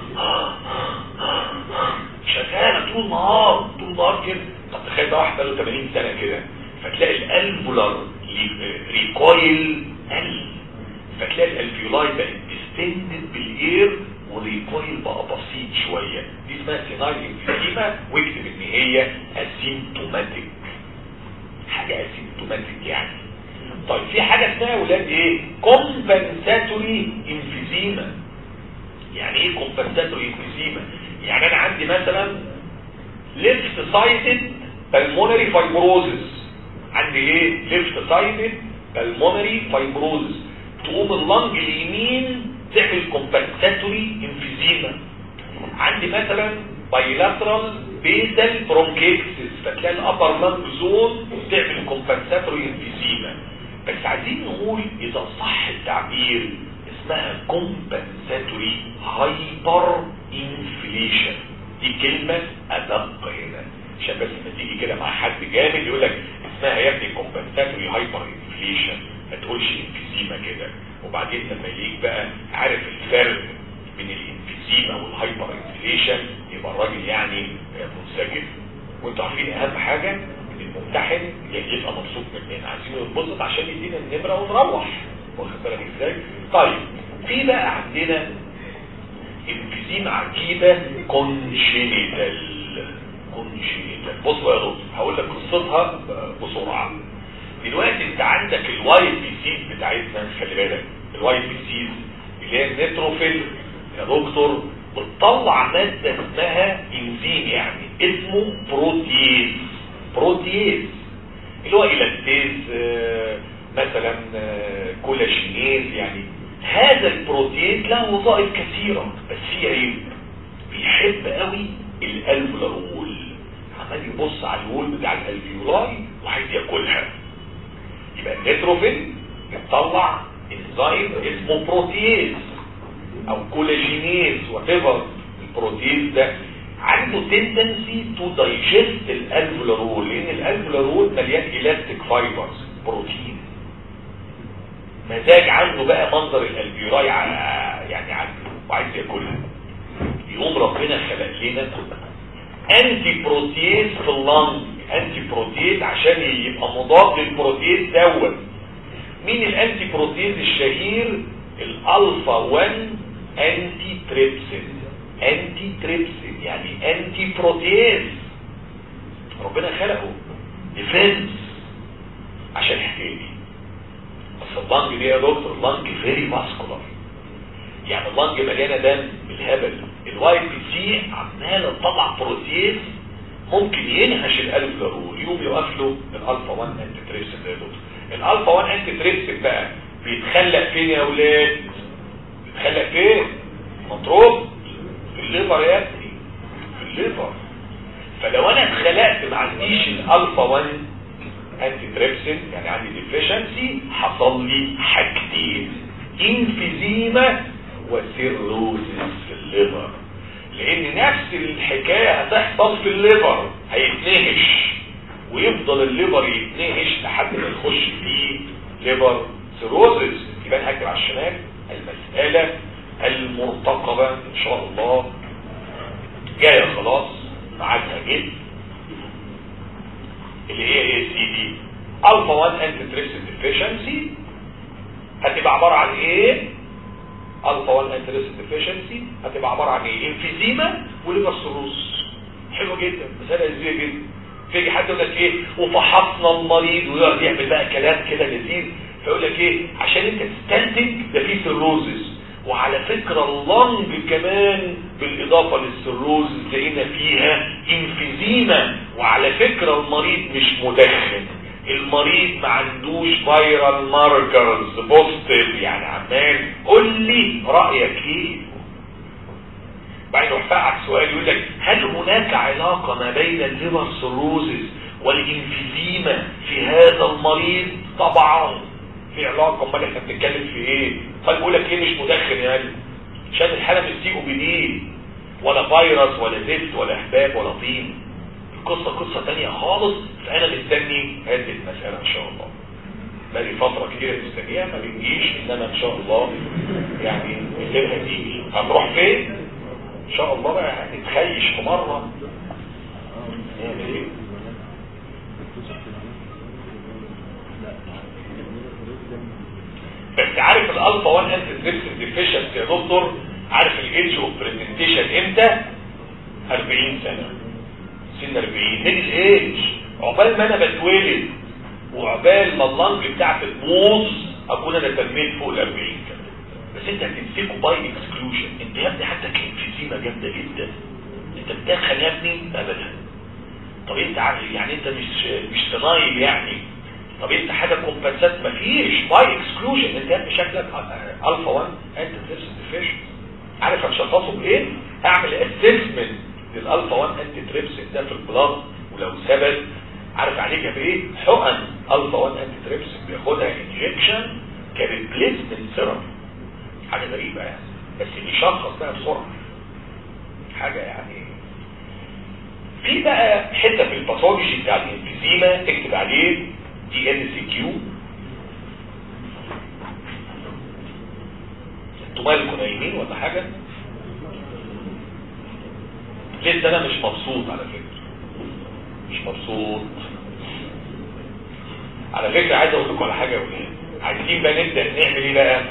شغاله طول النهار طول النهار كده طب تخيل ده واحد بقاله 80 سنه كده فتلاقي الالفولار ريكويل قل فتلاقي الالفيولاي بقت ديستندد بالاير والريكويل بقى بسيط شويه دي اسمها سينايل انفيزيما واكتب ان هي اسيمتوماتيك حاجه اسيمتوماتيك يعني طيب في حاجة اسمها ولاد ايه كومبنساتوري انفيزيما يعني ايه كومبنساتوري انفيزيما يعني انا عندي مثلا ليفت سايدد بالمونري فايبروزس عندي ايه ليفت سايدد بالمونري فايبروزس تقوم اللنج اليمين تعمل كومبنساتوري انفيزيما عندي مثلا بايلاترال بيزل برونكيكسس فتلاقي الابر لانج زون تعمل كومبنساتوري انفيزيما بس عايزين نقول اذا صح التعبير اسمها كومبنساتوري هايبر انفليشن دي كلمة ادق هنا عشان بس لما تيجي كده مع حد جامد يقول لك اسمها يا ابني كومبنساتوري هايبر انفليشن ما تقولش انفيزيما كده وبعدين لما يجيك بقى عارف الفرق بين الانفيزيما والهايبر انفليشن يبقى الراجل يعني منسجم وانتوا عارفين اهم حاجه ان الممتحن يبقى مبسوط مننا عايزين يتبسط عشان يدينا النمره ونروح واخد بالك ازاي؟ طيب في بقى عندنا انفيزيما عجيبه كونجينيتال كونجينيتال بصوا يا دكتور هقول لك قصتها بسرعه دلوقتي انت عندك الوايت بي سيز بتاعتنا خلي بالك الوايت بي سيز اللي هي النيتروفيل يا دكتور بتطلع ماده اسمها انزيم يعني اسمه بروتيز بروتيز اللي هو الاكتيز آه مثلا آه كولاجينيز يعني هذا البروتيز له وظائف كثيرة بس في عيب بيحب قوي الالفولار وول عمال يبص على الوول بتاع الالفيولاي وعايز ياكلها يبقى النيتروفيل بتطلع انزيم اسمه بروتيز او كولاجينيز وات البروتيز ده عنده تندنسي تو دايجست الالفولار وول لان الالفولار وول مليان الاستيك فايبرز بروتين مزاج عنده بقى منظر الالفيولاي يعني عنده وعايز ياكلها يقوم ربنا خلق لنا انتي بروتيز في اللنج انتي بروتيز عشان يبقى مضاد للبروتيز دوت مين الانتي بروتيز الشهير الالفا 1 انتي تريبسين انتي تريبسين يعني انتي بروتيز ربنا خلقه ديفنس عشان الحكايه دي بس اللنج دي يا دكتور اللنج فيري ماسكولار يعني اللنج مليانه دم بالهبل الوايت بي سي عماله تطلع بروتيز ممكن ينهش الالف ضروري يقوم يوقف له الالفا 1 انتي تريبسين ده يا دكتور الالفا 1 انتي تريبسين بقى بيتخلق فين يا اولاد بيتخلق فين مضروب في الليفر يا ابني في الليفر فلو انا اتخلقت ما عنديش الالفا 1 انتي تريبسين يعني عندي ديفيشنسي حصل لي حاجتين انفيزيما وسيروزس في الليفر لان نفس الحكايه هتحصل في الليفر هيتنهش ويفضل الليفر يتنهش لحد ما يخش فيه ليفر سيروزس يبقى هكتب على الشمال المساله المرتقبه ان شاء الله جايه خلاص معاكها جد اللي هي ايه سي دي الفا 1 انتي تريبسين ديفيشنسي هتبقى عباره عن ايه الفا 1 انتي تريبسين ديفيشنسي هتبقى عباره عن ايه انفيزيما وليفر سيروس حلو جدا مساله لذيذه جدا فيجي حد يقول لك ايه وفحصنا المريض ويقعد يعمل بقى كلام كده لذيذ فيقول لك ايه عشان انت تستنتج ده فيه سيروزس وعلى فكرة اللنج كمان بالاضافة للسيروزس لقينا فيها انفيزيما وعلى فكرة المريض مش مدخن المريض ما عندوش فيرال ماركرز بوزيتيف يعني عمال قول لي رأيك ايه بعدين يرفعك سؤال يقول لك هل هناك علاقة ما بين الليفر سيروزس والانفيزيما في هذا المريض طبعا في علاقة امال احنا بنتكلم في ايه طيب يقول لك ايه مش مدخن يعني عشان الحالة مش سي او بي دي ولا فيروس ولا زفت ولا احباب ولا طين القصة قصة تانية خالص فانا مستني هذه المسألة ان شاء الله بقالي فترة كتيرة مستنيها ما بنجيش انما ان شاء الله يعني مثلها تيجي هنروح فين ان شاء الله بقى هنتخيش في مرة نعمل ايه بس عارف الالفا 1 انتي تريبسين ديفيشنسي يا دكتور عارف الايدج اوف برزنتيشن امتى 40 سنه سن 40 من الايدج عقبال ما انا بتولد وعقبال ما اللنج بتاعتي تبوظ اكون انا تميت فوق ال 40 كده بس انت هتمسكه باي اكسكلوجن انت يا ابني حتى كانفيزيما جامده جدا انت بتدخل يا ابني ابدا طب انت عارف يعني انت مش مش صنايل يعني طب انت حاجه كومبنسات مفيش باي اكسكلوجن انت بشكلك الفا 1 انت ترسل ديفيشن عارف هتشخصه بايه اعمل اسسمنت للالفا 1 انتي تريبسين ده في البلاد ولو ثبت عارف عليها بايه حقن الفا 1 انتي تريبسين بياخدها انجكشن كريبليسمنت ثيرابي حاجه غريبه يعني بس بيشخص بقى بسرعه حاجه يعني في بقى حته في الباثولوجي بتاع الانفيزيما امفيزيما اكتب عليه دي ان سي كيو انتوا مالكم نايمين ولا حاجه لسه انا مش مبسوط على فكره مش مبسوط على فكره عايز اقول لكم على حاجه يا ولاد عايزين بقى نبدا نعمل ايه بقى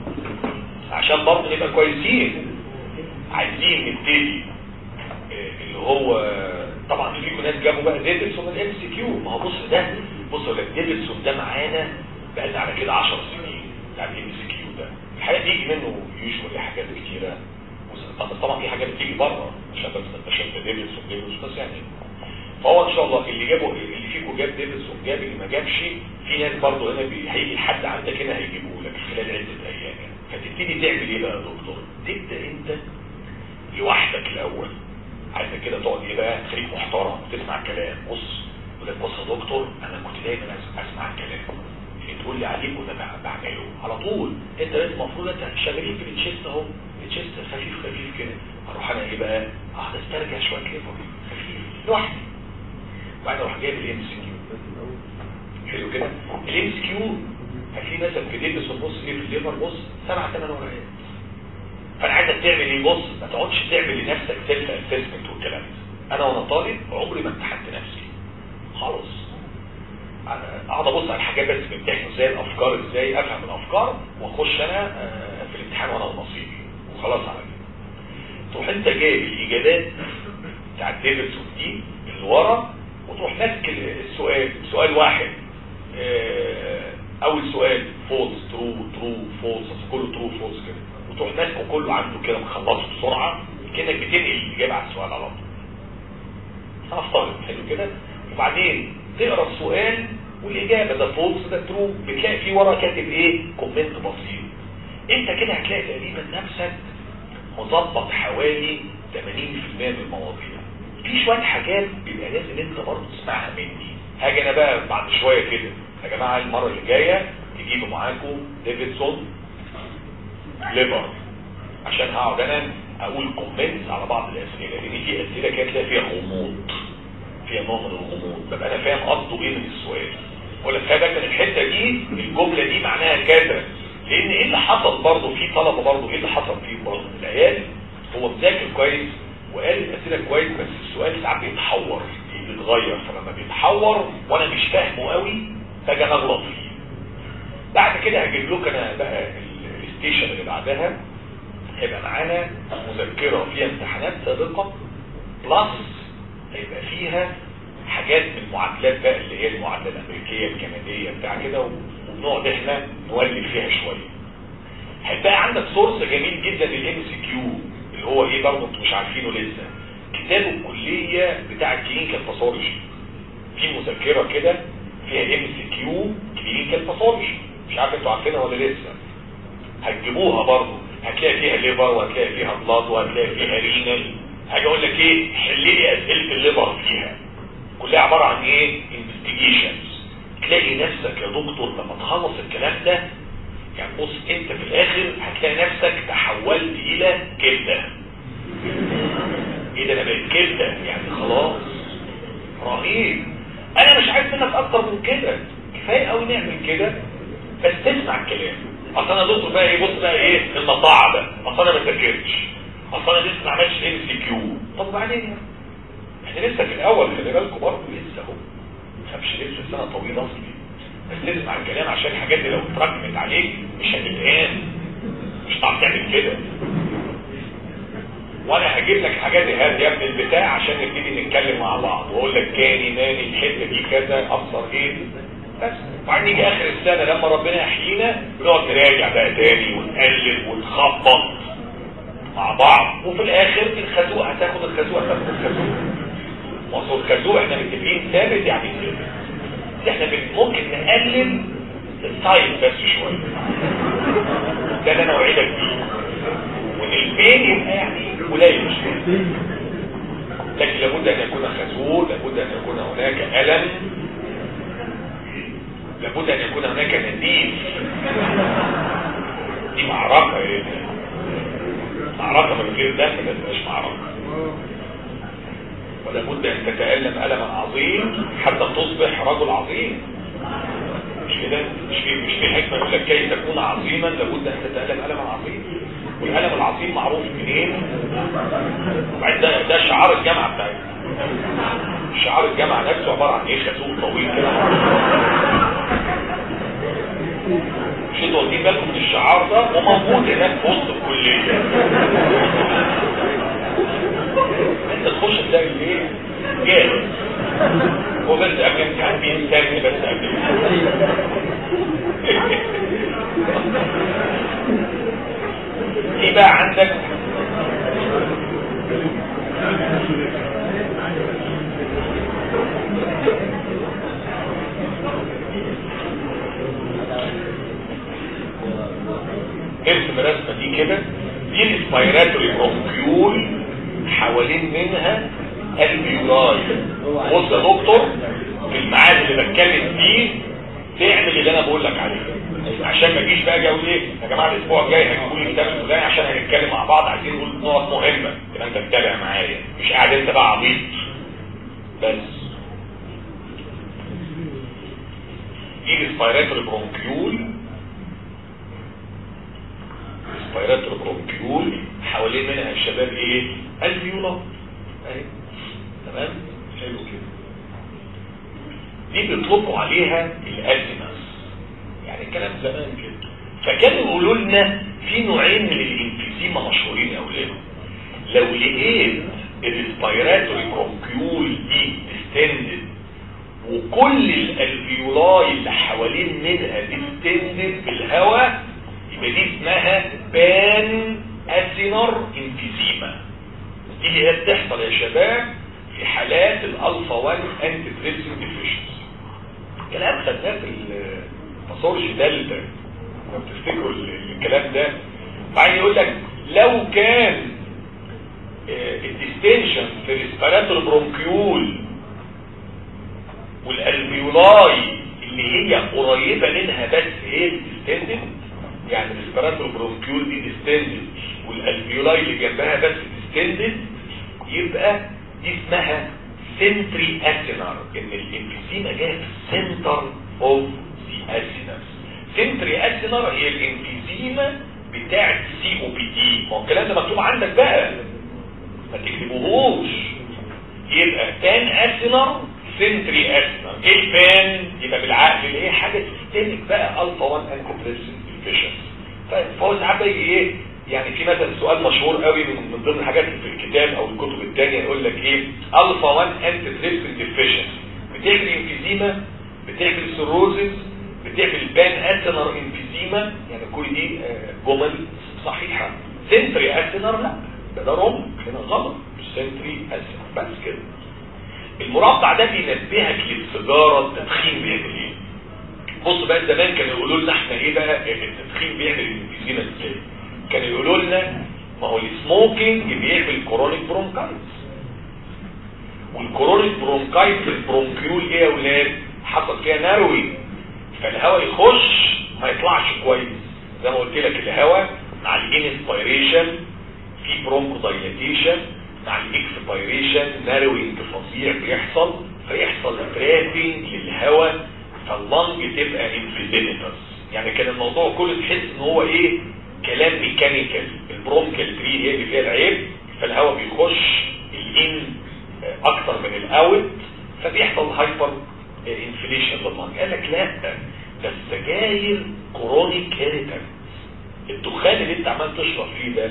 عشان برضه نبقى كويسين عايزين نبتدي آه، اللي هو طبعا في ناس جابوا بقى ديفيدسون الام سي كيو ما هو بص ده بص يا ولاد ديفيدسون ده معانا بقى لنا على كده 10 سنين بتاع الام سي كيو ده الحقيقه بيجي منه يوجوالي حاجات كتيره بس طبعا في حاجات بتيجي بره عشان بس ما تبقاش انت ديفيدسون ديفيدسون بس يعني فهو ان شاء الله اللي جابه اللي فيكم جاب ديفيدسون جاب اللي ما جابش في ناس برضه هنا بي- هيجي لحد عندك هنا هيجيبوه لك خلال عده ايام يعني فتبتدي تعمل ايه بقى يا دكتور؟ تبدا انت لوحدك الاول عايزك كده تقعد ايه بقى خليك محترم وتسمع الكلام بص يقول لك بص يا دكتور انا كنت دايما أس- اسمع الكلام اللي تقول لي عليه كنت بع- بعمله على طول انت لازم المفروض انت شغالين في التشيست اهو التشيست خفيف خفيف كده اروح انا ايه بقى اقعد استرجع شويه ليفر خفيف لوحدي وبعدين اروح جايب الام سي كيو حلو كده الام سي كيو هتلاقيه مثلا في ديبس بص ايه في الليفر بص سبع ثمان ورقات فانا عايزك تعمل ايه بص ما تقعدش تعمل لنفسك سيلف اسسمنت والكلام ده انا وانا طالب عمري ما امتحنت نفسي خالص أنا اقعد ابص على الحاجات بس بامتحن ازاي الافكار ازاي افهم الافكار واخش انا آه، في الامتحان وانا ونصيبي وخلاص على كده تروح انت جايب الاجابات بتاعت ديفيدسون دي اللي ورا وتروح ماسك السؤال سؤال واحد آه، اول سؤال فولس ترو ترو فولس كله ترو فولس كده وتروح ماسكه كله عنده كده مخلصه بسرعه كانك بتنقل الاجابه على السؤال على طول هنفترض حلو كده وبعدين تقرا السؤال والاجابه ده فولس ده ترو بتلاقي فيه ورا كاتب ايه كومنت بسيط انت كده هتلاقي تقريبا نفسك مظبط حوالي 80% من المواضيع في شويه حاجات بيبقى لازم انت برضه تسمعها مني هاجي انا بقى بعد شويه كده يا جماعه المره اللي جايه تجيبوا معاكم ديفيدسون ليفر عشان هقعد انا اقول كومنتس على بعض الاسئله لان في اسئله كانت تلاقي فيها غموض فيها نوع من الغموض ببقى انا فاهم قصده ايه من السؤال ولا خلي بالك من الحته دي الجمله دي معناها كذا لان ايه اللي حصل برضه في طلبه برضه ايه اللي حصل فيه برضه العيال هو مذاكر كويس وقال الاسئله كويس بس السؤال ساعات بيتحور بيتغير فلما بيتحور وانا مش فاهمه قوي باجي انا اغلط فيه بعد كده هجيب لكم انا بقى ال- الستيشن اللي بعدها هيبقى معانا مذكره فيها امتحانات سابقه بلس هيبقى فيها حاجات من المعادلات بقى اللي هي المعادله الامريكيه الكنديه بتاع كده وبنقعد احنا نولي فيها شويه هيبقى عندك سورس جميل جدا للام سي كيو اللي هو ايه برضه انتوا مش عارفينه لسه كتاب الكليه بتاع الكلينيكال باثولوجي في مذكره كده فيها ام سي كيو كلينيكال باثولوجي مش عارف انتوا عارفينها ولا لسه هتجيبوها برضه هتلاقي فيها ليفر وهتلاقي فيها بلاد وهتلاقي فيها رينال هاجي اقول لك ايه حل لي اسئله الليفر فيها كلها عباره عن ايه انفستيجيشنز تلاقي نفسك يا دكتور لما تخلص الكلام ده يعني بص انت في الاخر هتلاقي نفسك تحولت الى كبده ايه ده انا بقيت كبده يعني خلاص رهيب انا مش عايز منك اكتر من كده كفايه قوي نعمل كده بس تسمع الكلام اصل انا دكتور بقى ايه بص بقى ايه المطاعه ده اصل انا ما ذاكرتش اصل انا لسه ما عملتش ام سي كيو طب وبعدين احنا لسه في الاول خلي بالكم برضه لسه اهو مش لسه سنه طويله اصلي بس تسمع الكلام عشان الحاجات دي لو اتراكمت عليك مش هتتقان مش هتعرف تعمل كده وانا هجيب لك حاجات هات يا ابن البتاع عشان نبتدي نتكلم مع بعض واقول لك كاني ماني الحته دي كذا ابصر ايه بس وبعدين يجي اخر السنه لما ربنا يحيينا بنقعد نراجع بقى تاني ونقلب ونخبط مع بعض وفي الاخر الخازوق هتاخد الخازوق هتاخد الخازوق واصل الخازوق احنا متفقين ثابت يعني ثابت احنا بن- ممكن نقلل السايز بس شويه ده اللي انا اوعدك بيه وان البين يبقى يعني قليل شويه لكن لابد ان يكون خازوق لابد ان يكون هناك الم لابد ان يكون هناك نديف دي معركه ايه معركه من غير دم ما تبقاش معركه ولابد ان تتالم الما عظيم حتى تصبح رجل عظيم مش كده مش في مش في حكمه يقول لك كي تكون عظيما لابد ان تتالم الما عظيم والالم العظيم معروف منين وبعدين ده ده شعار الجامعه بتاعتنا شعار الجامعه نفسه عباره عن ايه خازوق طويل كده مش انتوا واخدين بالكم من الشعار ده وموجود هناك في وسط الكليه انت تخش تلاقي ايه جاهز هو بس قبل الامتحان بينساني بس قبل في بقى عندك ارسم الرسمه دي كده دي الاسبيراتوري برونكيول حوالين منها البيولاي بص يا دكتور في الميعاد اللي بتكلم فيه تعمل اللي انا بقول لك عليه عشان ما اجيش بقى اجي اقول ايه يا جماعه الاسبوع الجاي هتجيبوا لي كتاب الفلاني عشان هنتكلم مع بعض عايزين نقول نقط مهمه يبقى انت تتابع معايا مش قاعد انت بقى عبيط بس دي الاسبيراتوري برونكيول الاسبيراتوري برونكيول حوالين منها الشباب ايه الفيولا اهي تمام حلو كده دي بيطلقوا عليها الازمس يعني الكلام زمان كده فكانوا يقولوا لنا في نوعين من الانفيزيما مشهورين قوي لو لقيت الاسبيراتوري برونكيول دي ديستندد وكل الالفيولاي اللي حوالين منها ديستندد بالهواء يبقى دي اسمها بان اسينر انفيزيما دي اللي هي بتحصل يا شباب في حالات الالفا 1 انتي تريسين ديفيشنسي كلام خدناه في الباثولوجي دلتا لو تفتكروا الكلام ده بعدين يقول لك لو كان الديستنشن في الريسبيراتور برونكيول والالفيولاي اللي هي قريبه منها بس هي الديستندد يعني الريسبيراتور برونكيول دي ديستندد والالفيولاي اللي جنبها بس ديستندد يبقى دي اسمها سنتري اسينر ان الانفيزيما جايه في السنتر اوف ذا اسينس سنتري اسينر هي الانفيزيما بتاعه سي او بي دي ما هو الكلام ده مكتوب عندك بقى ما تكتبوهوش يبقى تان اسينر سنتري اسينر ايه البان يبقى بالعقل اللي هي حاجه سيستميك بقى الفا 1 انكوبريشن ديفيشن طيب فهو ساعات بيجي ايه يعني في مثلا سؤال مشهور قوي من, من ضمن الحاجات اللي في الكتاب او الكتب الثانيه يقول لك ايه الفا 1 انتي تريبسين ديفيشن بتعمل انفيزيما بتعمل سيروزز بتعمل بان اسنر انفيزيما يعني كل دي جمل صحيحه سنتري اسنر لا ده ده رمج هنا غلط مش سنتري اسنر بس كده المربع ده بينبهك للسيجاره التدخين بيعمل ايه بص بقى زمان كانوا يقولوا لنا احنا ايه بقى التدخين بيعمل الانفيزيما ازاي كانوا يقولوا لنا ما هو السموكينج بيعمل كورونيك برونكايتس والكورونيك برونكايتس البرونكيول ايه يا اولاد حصل فيها نروي فالهواء يخش ما يطلعش كويس زي ما قلت لك الهواء مع الانسبيريشن في برونكو دايلاتيشن مع الاكسبيريشن نروينج فظيع بيحصل فيحصل ترابنج للهواء فاللنج تبقى انفيزيمتس يعني كان الموضوع كله تحس ان هو ايه كلام ميكانيكال البرونكال تري هي اللي فيها العيب فالهواء بيخش الان اكتر من الاوت فبيحصل هايبر انفليشن لللنج قال لك لا ده السجاير كورونيك هيريتنت الدخان اللي انت عمال تشرب فيه ده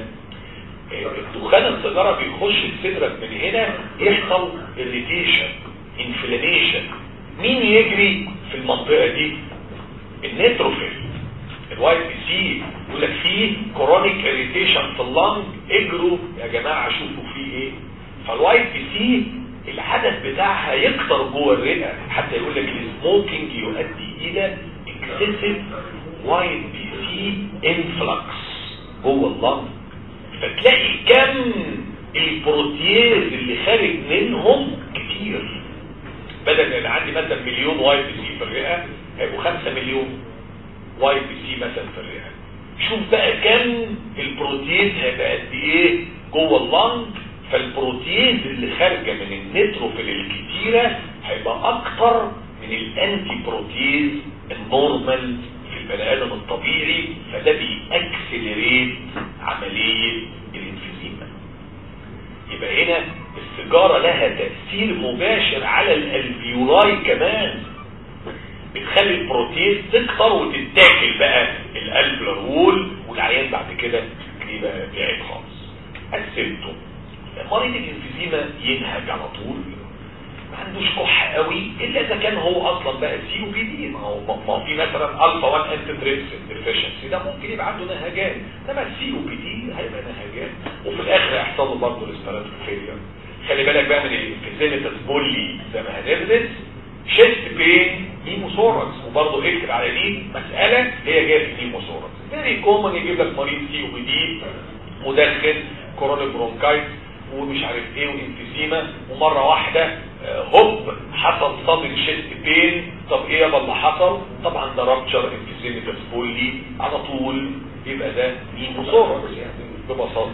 الدخان السيجاره بيخش صدرك من هنا يحصل اريتيشن انفلاميشن مين يجري في المنطقه دي النيتروفيل الواي بي سي يقول لك فيه كورونيك اريتيشن في اللنج اجروا يا جماعه شوفوا فيه ايه فالواي بي سي الحدث بتاعها يكتر جوه الرئه حتى يقول لك السموكينج يؤدي الى اكسسيف واي بي سي انفلكس جوه اللنج فتلاقي كم البروتياز اللي خارج منهم كتير بدل ما يبقى عندي مثلا مليون واي بي سي في الرئه هيبقوا 5 مليون واي بي سي مثلا في الرئه شوف بقى كم البروتين هيبقى قد ايه جوه اللنج فالبروتيز اللي خارجة من النيتروفيل الكتيرة هيبقى اكتر من الانتي بروتيز النورمال في البني ادم الطبيعي فده بيأكسلريت عملية الانفيزيما يبقى هنا السيجارة لها تأثير مباشر على الالفيولاي كمان بتخلي البروتيز تكتر وتتاكل بقى الالفلر وول والعيان بعد كده يبقى بعيد خالص السيمتوم مريض الانفيزيما ينهج على طول ما عندوش كح قوي الا اذا كان هو اصلا بقى سي او بي دي ما هو ما هو في مثلا الفا 1 انتريبسين ديفيشنسي ده ممكن يبقى عنده نهجان انما السي او بي دي هيبقى نهجان وفي الاخر هيحصل له برضه ريسبيراتوري فيلير خلي بالك بقى من الانفيزيمتس بولي زي ما هندرس شيست بين نيموثوركس وبرضه اكتب على دي مسألة هي جاية في نيموثوركس فيري كومن يجيب لك مريض سي او بي دي مدخن كورونيك برونكايت ومش عارف ايه وانفيزيما ومرة واحدة هوب حصل صدر شيست بين طب ايه يابا اللي حصل طبعا ده رابتشر انفيزيمتس بولي على طول يبقى ده نيموثوركس يعني ببساطة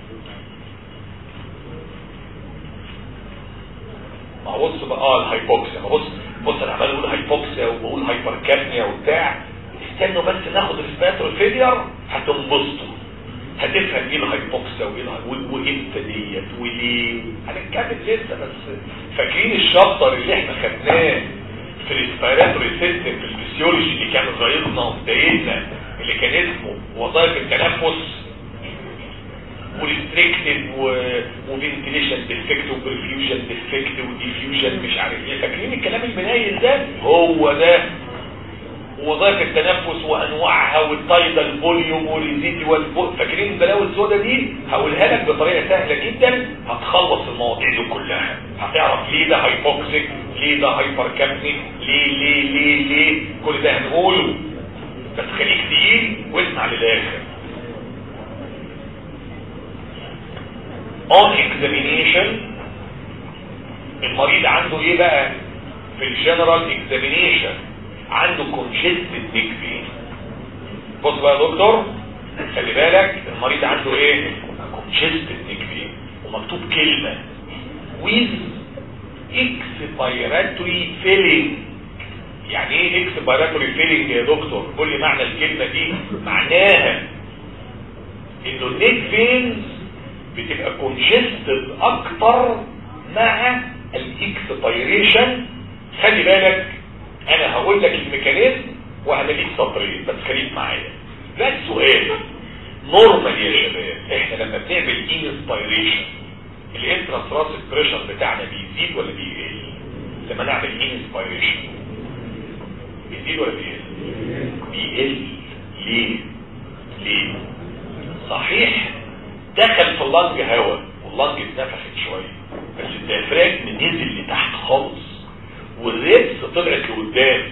ما بص بقى اه الهايبوكسيا ما بص بص انا عمال اقول هايبوكسيا وبقول هايبر كابنيا وبتاع استنوا بس ناخد الريسبيراتوري فيلير هتنبسطوا هتفهم ايه الهايبوكسيا وايه الهاي- وامتى ديت وليه هنتكلم لسه بس فاكرين الشابتر اللي احنا خدناه في الريسبيراتوري سيستم في الفسيولوجي اللي كان غيظنا ومضايقنا اللي كان اسمه وظائف التنفس وريستريكتد وفنتيليشن ديفكت وبرفيوجن ديفكت وديفيوجن مش عارف ايه فاكرين الكلام المنايل ده هو ده وظائف التنفس وانواعها والتايدال فوليوم والريزيديوال فول فاكرين البلاوي السوداء دي هقولها لك بطريقه سهله جدا هتخلص المواضيع دي كلها هتعرف ليه ده هايبوكسيك ليه ده هايبر كابنيك ليه ليه ليه ليه كل ده هنقوله بس خليك تقيل واسمع للاخر on examination المريض عنده ايه بقى في الجنرال اكزامينيشن عنده congested neck pain بص بقى يا دكتور خلي بالك المريض عنده ايه congested neck pain ومكتوب كلمة with expiratory filling يعني ايه expiratory filling يا دكتور قول لي معنى الكلمة دي معناها انه النيك فينز بتبقى كونجستد اكتر مع الاكسبيريشن خلي بالك انا هقول لك الميكانيزم وهنليك سطرين بس خليك معايا ده السؤال نورمال يا شباب احنا لما بنعمل انسبيريشن الانتراسراسيك بريشر بتاعنا بيزيد ولا بيقل لما نعمل انسبيريشن بيزيد ولا بيقل بيقل ليه ليه صحيح دخل في اللنج هواء واللنج اتنفخت شويه بس الديافراجم نزل لتحت خالص والريبس طلعت لقدام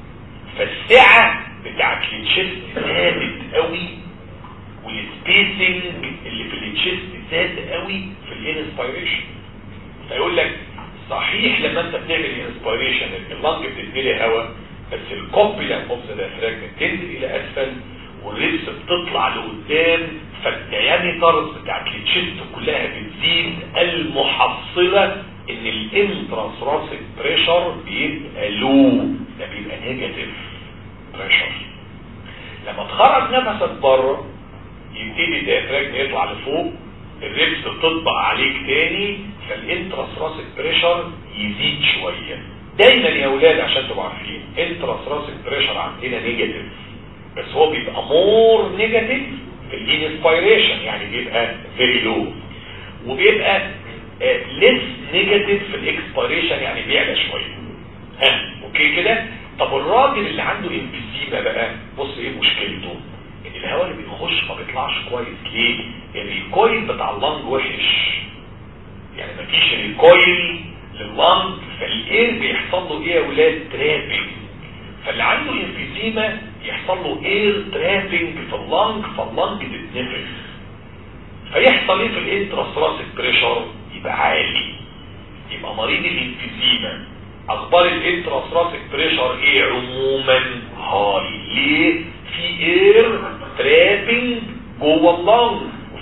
فالسعه بتاعت التشيست زادت قوي والسبيسنج اللي في التشيست زاد قوي في الانسبيريشن فيقول لك صحيح لما انت بتعمل انسبيريشن اللنج بتتملي هواء بس الكوبيلا اوف ذا ديافراجم تنزل الى اسفل والريبس بتطلع لقدام فالديامترز بتاعت التشيست كلها بتزيد المحصلة ان الانتراسراسيك بريشر بيبقى لو ده بيبقى نيجاتيف بريشر لما تخرج نفسك بره يبتدي الديافراجم يطلع لفوق الريبس تطبق عليك تاني فالانتراسراسيك بريشر يزيد شوية دايما يا اولاد عشان تبقوا عارفين انتراسراسيك بريشر عندنا نيجاتيف بس هو بيبقى مور نيجاتيف في الانسبيريشن يعني بيبقى فيري لو وبيبقى ليس نيجاتيف في الاكسبيريشن يعني بيعلى شويه ها اوكي كده طب الراجل اللي عنده انفيزيما بقى بص ايه مشكلته ان الهواء اللي بيخش ما بيطلعش كويس ليه الريكويل بتاع اللنج وحش يعني مفيش ريكويل لللنج فالاير بيحصل له ايه يا ولاد ترابنج فاللي عنده انفيزيما يحصل له اير ترابنج في اللنج فاللنج تتنفخ فيحصل ايه في الانتراسراسيك بريشر يبقى عالي يبقى مريض الانفيزيما اخبار الانتراسراسيك بريشر ايه عموما هاي ليه في اير ترابنج جوه اللنج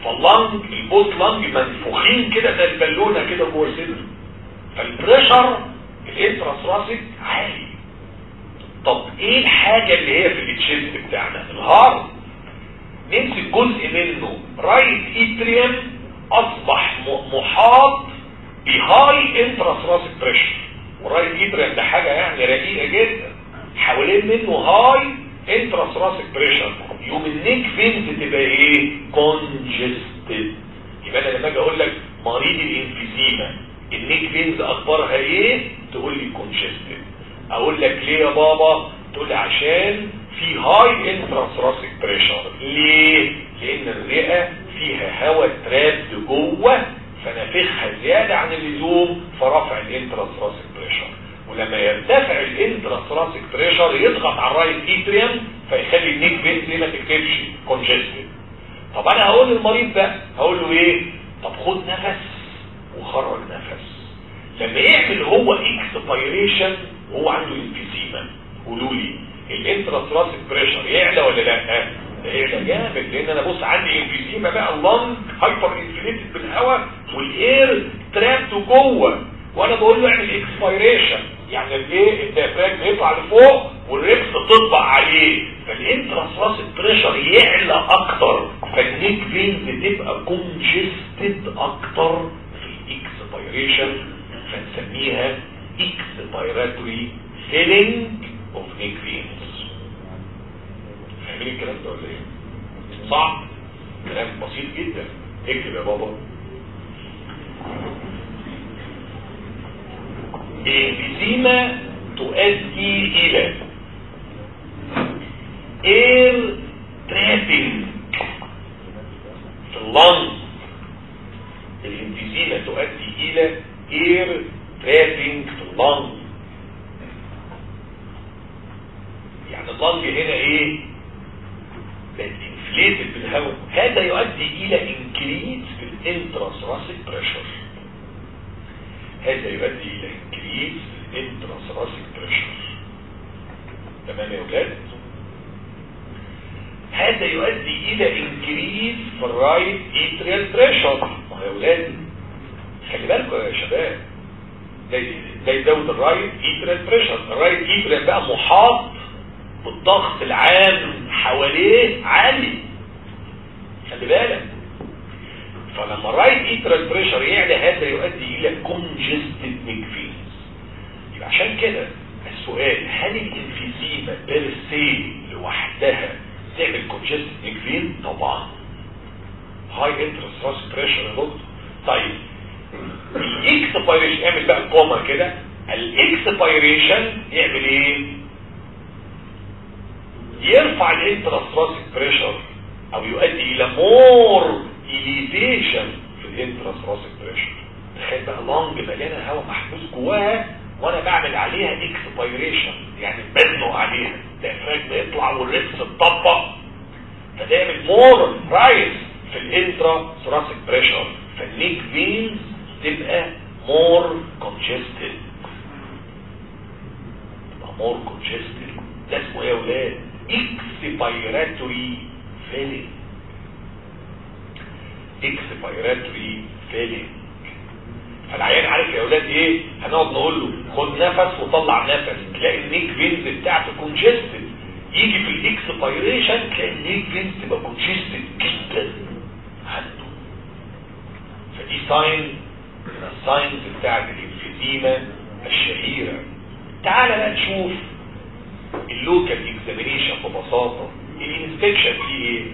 فاللنج البوت لنج منفوخين كده زي البالونه كده جوه الصدر فالبريشر الانتراسراسيك عالي طب ايه الحاجه اللي هي في التشيست بتاعنا الهارت نمسك جزء منه رايت اتريم اصبح محاط بهاي انتراسراسيك بريشر والرايت اتريم ده حاجه يعني رقيقه جدا حوالين منه هاي انتراسراسيك بريشر يوم النيك فينز تبقى ايه كونجستد يبقى انا لما اجي اقول لك مريض الانفيزيما النيك فينز اخبارها ايه تقول لي كونجستد اقول لك ليه يا بابا تقول لي عشان في هاي انتراسراسيك بريشر ليه لان الرئه فيها هواء تراب جوه فنافخها زياده عن اللزوم فرفع الانتراسراسيك بريشر ولما يرتفع الانتراسراسيك بريشر يضغط على الرايت اتريم فيخلي النيك فينز ما تكتبش كونجستد طب انا هقول للمريض ده هقول له ايه طب خد نفس وخرج نفس لما يعمل هو اكسبيريشن وهو عنده انفيزيما قولوا لي الانتراسراسيك بريشر يعلى ولا لا ده يعلى جامد لان انا بص عندي انفيزيما بقى اللنج هايبر انفليتد بالهواء والاير ترابته جوه وانا بقول له اعمل اكسبيريشن يعني الايه الديافراجم يطلع لفوق والريبس تطبق عليه فالانتراسراسيك بريشر يعلى اكتر فالنيك فينز تبقى كونجستد اكتر في الاكسبيريشن فنسميها اكسبيراتوري فيلينج اوف نيك فينز فاهمين الكلام ده ولا ايه صعب كلام بسيط جدا اكتب يا بابا الانفيزيما تؤدي الى اير ترابنج في اللنج الانفيزيما تؤدي الى اير ترابنج في اللنج يعني اللنج هنا ايه بقت انفليتد بالهواء هذا يؤدي الى انكريز في الانتراسراسيك بريشر هذا يؤدي الى انكريز في الانتراسراسيك بريشر تمام يا ولاد هذا يؤدي الى انكريز في الرايت اتريال بريشر ما يا ولاد خلي بالكم يا شباب ده يزود الرايت اتريال بريشر الرايت اتريال بقى محاط بالضغط العام حواليه عالي خلي بالك فلما الرايت ايترال بريشر يعلى هذا يؤدي الى كونجستد نيك فينز يبقى عشان كده السؤال هل الانفيزيما بيرسي لوحدها تعمل كونجستد نيك فين طبعا هاي انترستراس بريشر يا دكتور طيب الاكسبيريشن اعمل بقى كوما كده الاكسبيريشن يعمل ايه يرفع الانترستراسيك بريشر او يؤدي الى مور اليفيشن في الانترستراسيك بريشر تخيل بقى لونج مليانه هواء محبوس جواها وانا بعمل عليها اكسبيريشن يعني بزنق عليها الديافراجم يطلع والريبس تطبق فده يعمل مور رايز في الانترا ثوراسيك بريشر فالنيك فينز تبقى مور كونجستد تبقى مور كونجستد ده اسمه ايه يا ولاد اكسبيراتوري فيلينج اكسبيراتوري فيلينج فالعيان عارف يا اولاد ايه هنقعد نقول له خد نفس وطلع نفس تلاقي النيك فينز بتاعته كونجستد يجي في الاكسبيريشن تلاقي النيك فينز تبقى كونجستد جدا عنده فدي ساين من الساينز بتاعت الانفيزيما الشهيره تعال بقى نشوف اللوكال اكزامينيشن ببساطه الانسبكشن فيه ايه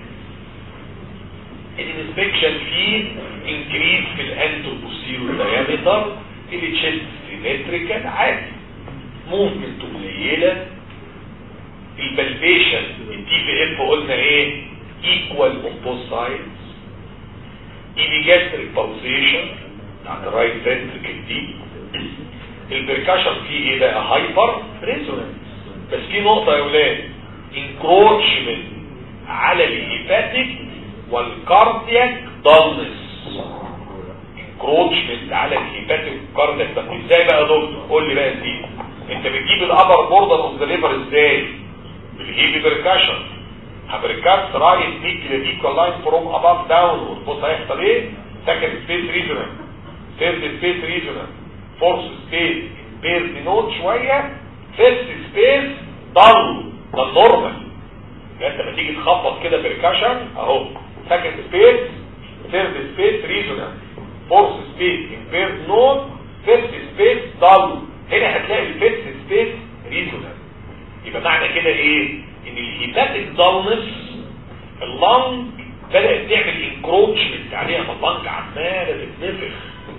الانسبكشن فيه انكريز في الانتو بوستيرو دايمتر التشيست سيمتريكال عادي موفمنت قليله البلبيشن الدي في اف قلنا ايه ايكوال اون بوث سايدز ايبيجاستريك باوزيشن بتاعت الرايت فنتريكل دي البركاشن فيه ايه بقى هايبر ريزونانس بس في نقطة يا ولاد انكروتشمنت على الهيباتيك والكاردياك دالنس انكروتشمنت على الهيباتيك والكاردياك طب ازاي بقى يا دكتور قول لي بقى يا سيدي انت بتجيب الابر بوردر اوف ذا ليفر ازاي بالهيبي بركاشن هبريكاست رايت نيكل ايكوال لاين فروم اباف داون بص هيحصل ايه سكند سبيس ريجونال ثيرد سبيس ريجونال فورث سبيس بيرد نوت شويه فيفث سبيس ضل ده النورمال يعني انت لما تيجي تخبط كده بريكاشن اهو سكند سبيس ثيرد سبيس ريجونال فورث سبيس بيرد نوت فيفث سبيس ضل هنا هتلاقي الفيفث سبيس ريجونال يبقى معنى كده ايه ان الهيباتيك ضلنس اللنج بدأت تعمل انكروتشمنت عليها ما اللنج عمالة تتنفخ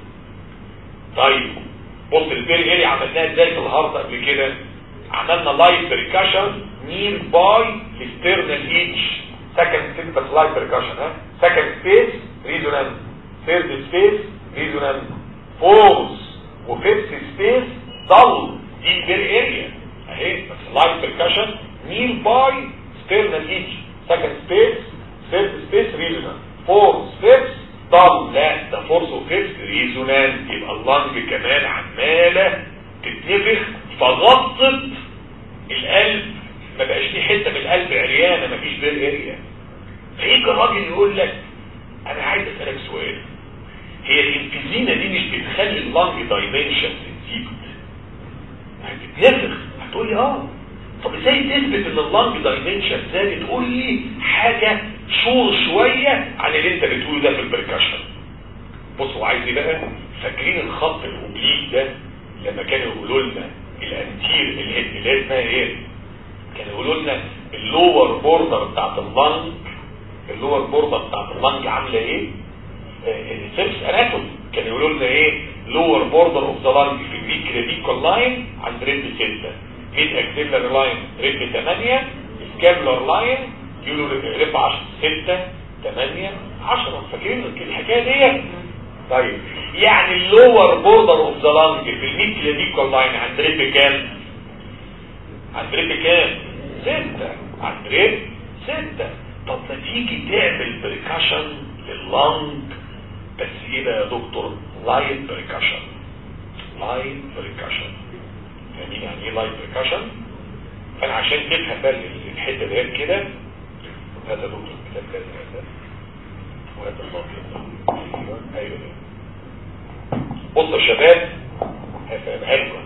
طيب بص البير اري عملناها ازاي في الهارت قبل كده عملنا لايف بريكاشن نير باي الاسترنال ايدج سكند سبيس بس لايف بريكاشن ها سكند سبيس ريزونانس ثيرد سبيس ريزونانس فورث وفيفث سبيس ضل دي البير اريا اهي بس لايف بريكاشن نير باي ستيرنال ايدج سكند سبيس ثيرد سبيس ريزونانس فورث فيفث ضل لا ده فورث وفيفث ريزونانس يبقى اللنج كمان عماله تتنفخ فغطت القلب ما بقاش فيه حته من القلب عريانه ما فيش بير اريا فيجي الراجل يقول لك انا عايز اسالك سؤال هي الانفيزينا دي مش بتخلي اللنج دايمنشن تزيد هتتنفخ هتقول لي اه طب ازاي تثبت ان اللنج دايمنشن زادت تقول لي حاجه شور شويه عن اللي انت بتقوله ده في البركشن بصوا عايز ايه بقى فاكرين الخط الاوبليك ده لما كانوا يقولوا لنا الانتير الهيد اللي هي اسمها ايه كانوا يقولوا لنا اللور بوردر بتاعت اللنج اللور بوردر بتاعت اللنج عامله ايه السيرفس اناتومي كانوا يقولوا لنا ايه لور بوردر اوف ذا لانج في الميد كريديكال لاين عند ريد 6 ميد اكسيلر لاين ريد 8 سكابلر لاين يقولوا ريب 10 6 8 10 فاكرين الحكايه دي طيب يعني اللور بوردر اوف ذا لانج في الميد كريديكال لاين عند ريد كام عند ريد كام 6 عند ريد 6 طب ما تيجي تعمل بريكاشن لللانج بس ايه بقى يا دكتور لايت بريكاشن لايت بريكاشن فاهمين يعني ايه لايت بريكاشن فانا عشان تفهم بقى الحته ديت كده هذا دكتور الكتاب ده هذا وهذا الابيض ايوه بصوا يا شباب هفهمها لكم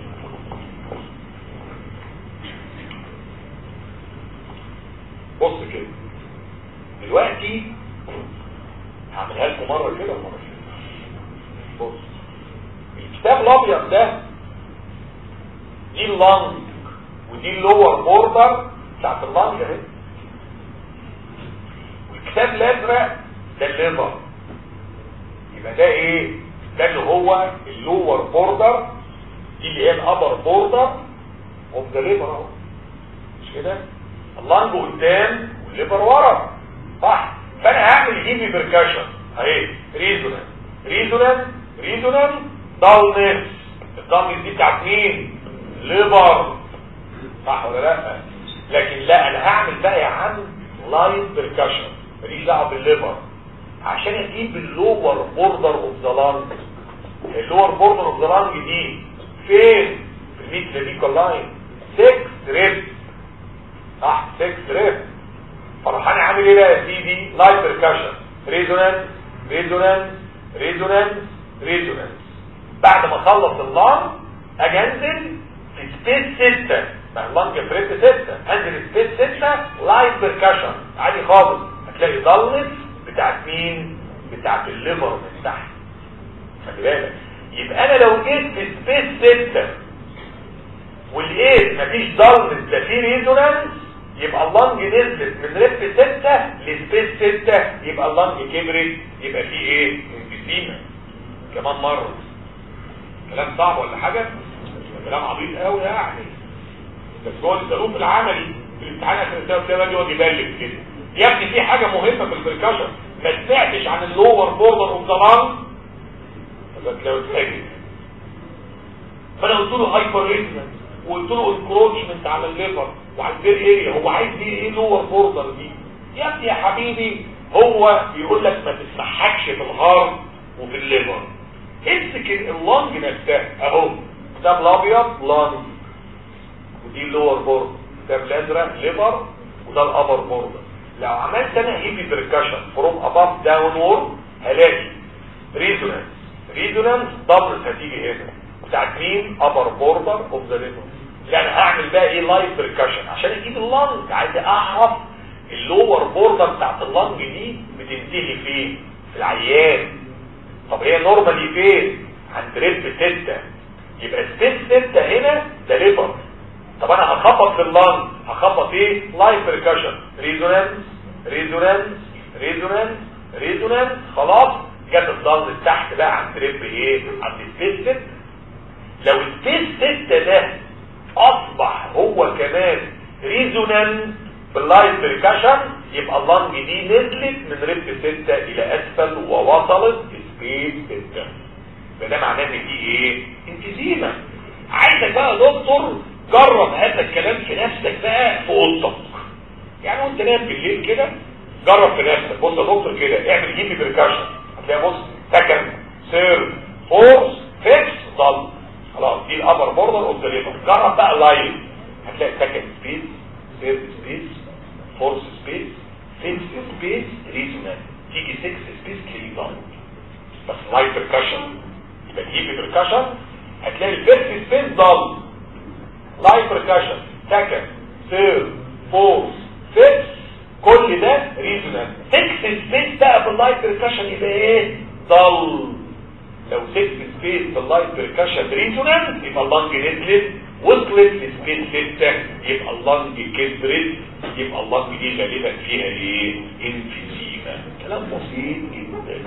بص كده دلوقتي هعملها لكم مرة كده ومرة كده بص الكتاب الابيض ده دي اللانج ودي اللور بوردر بتاعت اللانج اهي والكتاب الازرق ده الليفر يبقى ده ايه ده اللي هو اللور بوردر دي اللي هي الابر بوردر اوف ذا ليفر اهو مش كده اللانج قدام والليفر ورا صح فانا هعمل هيمي بركاشن اهي ريزونانس ريزونانس ريزونانس دالنس الدالنس دي بتاعت مين ليبر صح ولا لا لكن لا انا هعمل بقى يا عم لاين بركاشن ماليش دعوه بالليبر عشان اجيب اللور بوردر اوف ذا لانج اللور بوردر اوف ذا لانج دي فين في الميد كلينيكال لاين 6 ريب صح 6 ريب فراح انا عامل ايه بقى يا سيدي لايت بركشن ريزونانس ريزونانس ريزونانس ريزونانس بعد ما اخلص اللانج اجي انزل في سبيس 6 مع اللانج فريت 6 انزل سبيس 6 لايت بركشن عادي خالص هتلاقي ضلت بتاعت مين بتاعت الليفر من تحت خلي بالك يبقى انا لو جيت في سبيس 6 ولقيت مفيش ضلت ده فيه ريزونانس يبقى اللنج نزلت من ريب 6 لسبيس 6 يبقى اللنج كبرت يبقى فيه ايه انفيزيما كمان مرة كلام صعب ولا حاجة كلام عبيط قوي يعني بس هو الظروف العملي في الامتحان اخر السنه ده باجي يقعد يبلغ كده يا ابني في حاجه مهمه في البركشن ما سمعتش عن اللور بوردر اوف ذا لانج فبقى لو اتفاجئ فانا قلت له هايبر ريزنس وقلت له انكروتشمنت على الليفر وعلى البير اريا هو عايز دي ايه لور بوردر دي يا ابني يا حبيبي هو بيقول لك ما تسمحكش في الهارت وفي الليفر امسك اللونج نفسها اهو ده الابيض لانج ودي اللور بوردر ده الازرق ليفر وده الابر بوردر لو عملت انا هيبي بركشن فروم اباف داونورد هلاقي ريزونانس ريزونانس دبل هتيجي هنا بتاعت مين ابر بوردر اوف ذا ليفر يعني هعمل بقى ايه لايف بركشن عشان اجيب اللنج عايز اعرف اللور بوردر بتاعت اللنج دي بتنتهي فين في العيان طب هي نورمالي فين عند ريب 6 يبقى سبيس 6 هنا ده ليفر طب انا هخبط في اللنج هخبط ايه لايف بركشن ريزونانس ريزونانس ريزونانس ريزونانس خلاص جت الضغط تحت بقى عند ريب ايه عند سبيس 6 لو السبيس 6 ده اصبح هو كمان ريزونانس باللايف بركشن يبقى اللنج دي نزلت من ريب 6 الى اسفل ووصلت سبيس 6 فده معناه ان دي ايه انتزيمه عايزك بقى يا دكتور جرب هذا الكلام في نفسك بقى في اوضتك يعني وانت نايم بالليل كده جرب في نفسك بص يا دكتور كده اعمل هيبي بركشن هتلاقي بص سكند سير فورس فيكس ضل خلاص دي الابر بوردر اوف ذا ليفر جرب بقى لايف هتلاقي سكند سبيس ثيرد سبيس فورس سبيس فيكس سبيس ريزونانس تيجي 6 سبيس تلاقيه ضل بس لايف بركشن يبقى الهيبي بركشن هتلاقي الفيرست سبيس ضل لايف بركشن سكند ثيرد فورث فيفث كل ده ريزونانس 6 سبيس بقى في اللايف بركشن يبقى ايه ضل لو 6 سبيس في اللايف بركشن ريزونانس يبقى اللنج نزلت وصلت لسبيس 6 يبقى اللنج كبرت يبقى اللنج دي غالبا فيها ايه انفيزيما كلام بسيط جدا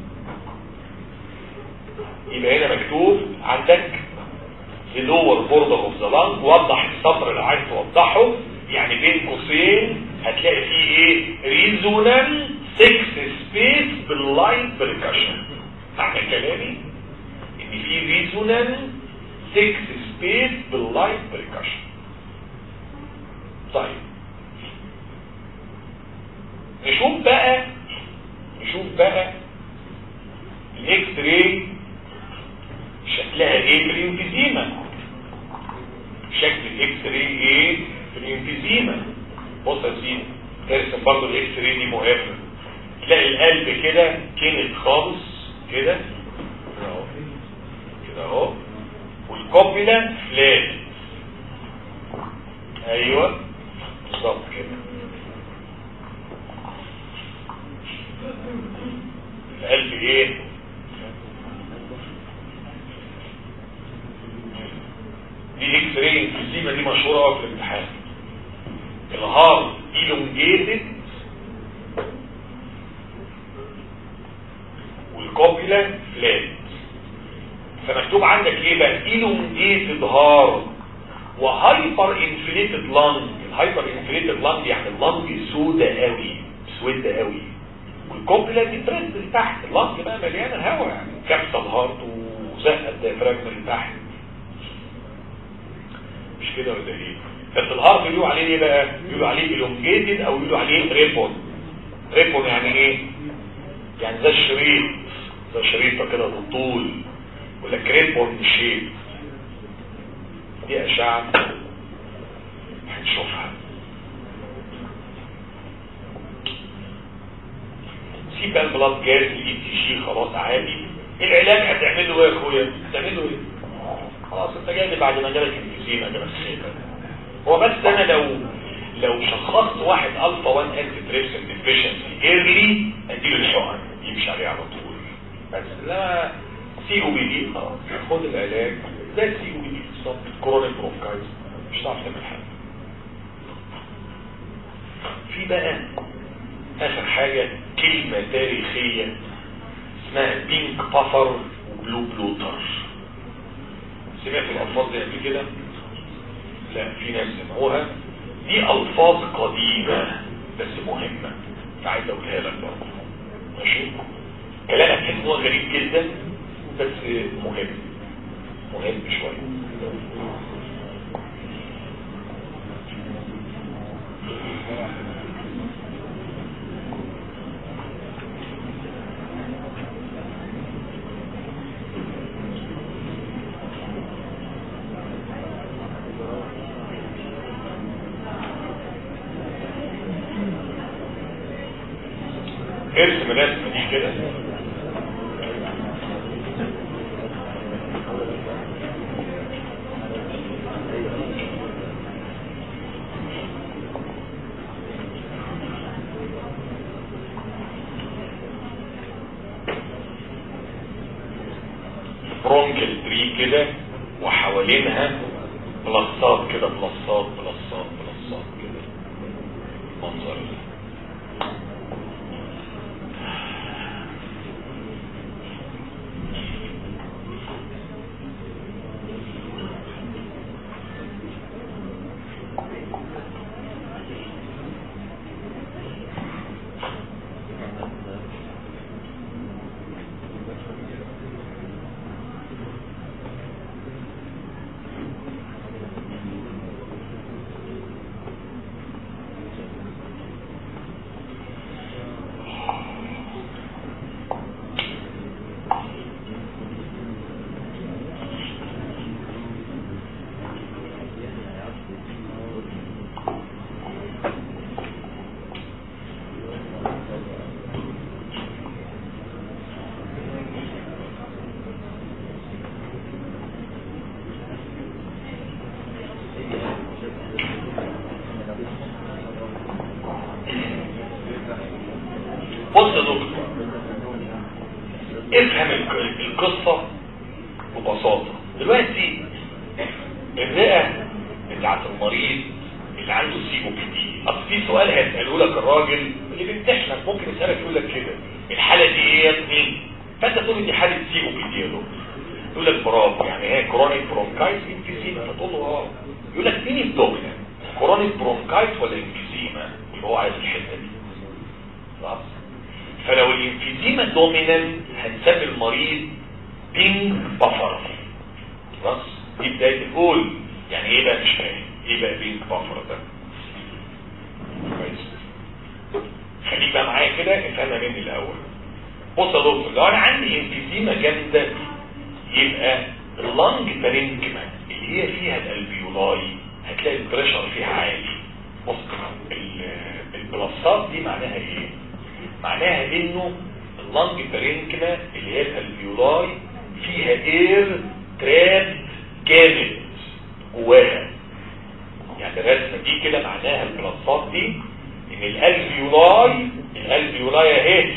يبقى هنا مكتوب عندك اللور بوردر اوف ذا لانج وضح السطر اللي عايز توضحه يعني بين قوسين هتلاقي فيه ايه ريزونال 6 سبيس باللايت بركشن معنى كلامي ان في ريزونال 6 سبيس باللايت بركشن طيب نشوف بقى نشوف بقى الاكس راي شكلها ايه في الانفيزيما شكل الاكس راي ايه في الانفيزيما بص يا سيدي ارسم برضه الاكس راي دي مهمه تلاقي القلب كده كنت خالص كده كده اهو كده اهو والكوبيلا فلات ايوه بالظبط كده القلب ايه دي اكس راي انفيزيما دي مشهوره قوي في الامتحان الهارت elongated والكوبيلا فلات فمكتوب عندك ايه بقى elongated هارت وهايبر انفليتد لانج الهايبر انفليتد لانج يعني اللانج سودة قوي سودة قوي والكوبيلا دي بريد لتحت اللانج بقى مليانه هواء يعني كبسه الهارت وزقه الديافراجم لتحت مش كده ولا ايه بس الهارت يقولوا عليه ايه بقى يقولوا عليه elongated او يقولوا عليه ريبون ريبون يعني ايه يعني زي الشريط زي شريطه كده بالطول يقول لك ريبون شيب دي اشعه هنشوفها سيب بقى البلاد جاز الاي تي جي خلاص عادي العلاج هتعمله ايه يا اخويا هتعمله ايه خلاص انت جاي بعد ما جالك الانفيزيما ده بس هو بس انا لو لو شخصت واحد الفا 1 انتي تريبسين ديفيشنسي ايرلي اديله الحقن يمشي عليه على طول بس لا سي او بي دي خلاص خد العلاج ده سي او بي دي بالظبط كورونيك برونكايتس مش هتعرف تعمل حاجه في بقى اخر حاجه كلمه تاريخيه اسمها بينك بافر وبلو بلوتر سمعت الالفاظ دي قبل كده لا في ناس سمعوها دي الفاظ قديمة بس مهمة فعايز اقولها لك برضه ماشي كلامك تحس ان هو غريب جدا بس مهم مهم شوية ارسم الرسمه دي كده برونكل تري كده وحوالينها بلصات كده بلصات بلصات بلصات كده منظر بص يا دكتور افهم الق- القصة ببساطة دلوقتي الرئة بتاعت المريض اللي عنده سي او بي دي اصل في سؤال هيسأله لك الراجل اللي بيمتحنك ممكن يسألك يقول لك كده الحالة دي ايه يا ابني فانت تقول دي حالة سي او بي دي يا دكتور يقول لك برافو يعني هي كرونيك برونكايت انفيزيما فتقول له اه يقول لك مين الدومينانت كرونيك برونكايت ولا انفيزيما يبقى هو عايز الحته دي خلاص فلو الانفيزيما دومينانت هنسمي المريض بينج بافر خلاص دي بدايه القول يعني ايه بقى مش فاهم ايه بقى بينج بافر ده كويس خليك بقى معايا كده افهمها مني الاول بص يا دكتور لو انا عندي انفيزيما جامده يبقى اللنج بارينكما اللي هي فيها الالفيولاي هتلاقي البريشر فيها عالي بص ال- البلصات دي معناها ايه معناها انه اللنج بارينكما اللي هي الالفيولاي فيها اير تراب جامد جواها يعني الرسمه دي كده معناها البلصات دي ان الالفيولاي الالفيولاي اهي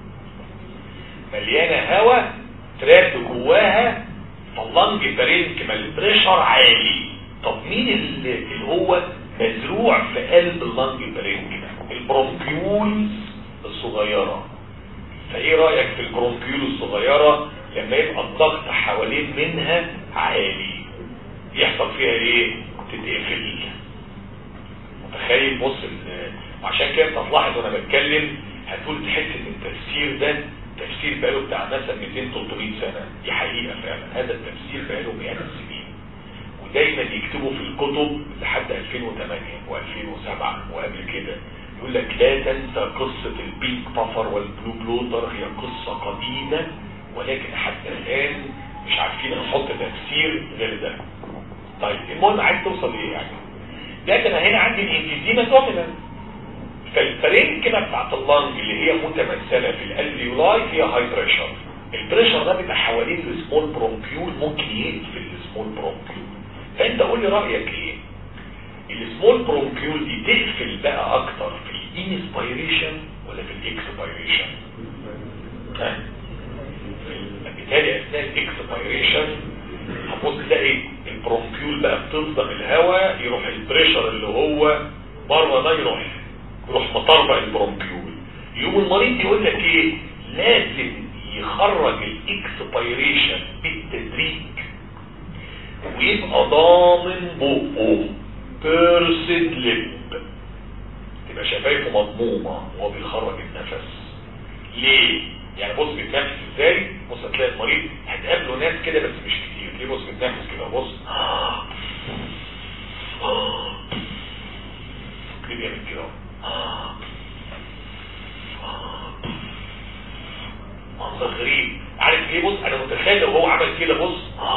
مليانه هواء تراب جواها فاللنج بارينكما البريشر عالي طب مين اللي, اللي هو مزروع في قلب اللنج بارينكما البرونكيولز الصغيره فايه رايك في البرونكيول الصغيره لما يبقى الضغط حوالين منها عالي يحصل فيها ايه تتقفل متخيل بص ال- وعشان كده انت هتلاحظ وانا بتكلم هتقول تحس ان التفسير ده تفسير بقاله بتاع مثلا 200 300 سنه دي حقيقه فعلا هذا التفسير بقاله مئات السنين ودايما يكتبوا في الكتب لحد 2008 و2007 وقبل كده يقول لك لا تنسى قصة البينك بافر والبلو بلوتر هي قصة قديمة ولكن حتى الآن مش عارفين نحط تفسير غير ده طيب المهم عايز توصل ايه يعني ده انا هنا عندي الانفيزيما دومينانت فالفرينكما بتاعت اللنج اللي هي متمثله في الالفيولاي فيها هاي بريشر البريشر ده بيبقى حوالين السمول برونكيول ممكن يقفل السمول برونكيول فانت قول لي رايك ايه السمول برونكيول دي تقفل بقى اكتر في الانسبيريشن ولا في الاكسبيريشن ها بالتالي اثناء الاكسبيريشن هتبص تلاقي البرونكيول بقى بتصدم الهواء يروح البريشر اللي هو بره ده يروح يروح مطربق البرونكيول يقوم المريض يقول لك ايه لازم يخرج الاكسبيريشن بالتدريج ويبقى ضامن بقه بيرسد لب تبقى شفايفه مضمومه وهو بيخرج النفس ليه يعني بص بيتنفس ازاي بص هتلاقي المريض هتقابله ناس كده بس مش كتير ليه بص بيتنفس كده بص كده بيعمل كده اهو. منظر غريب عارف ايه بص انا متخيل لو هو عمل كده بص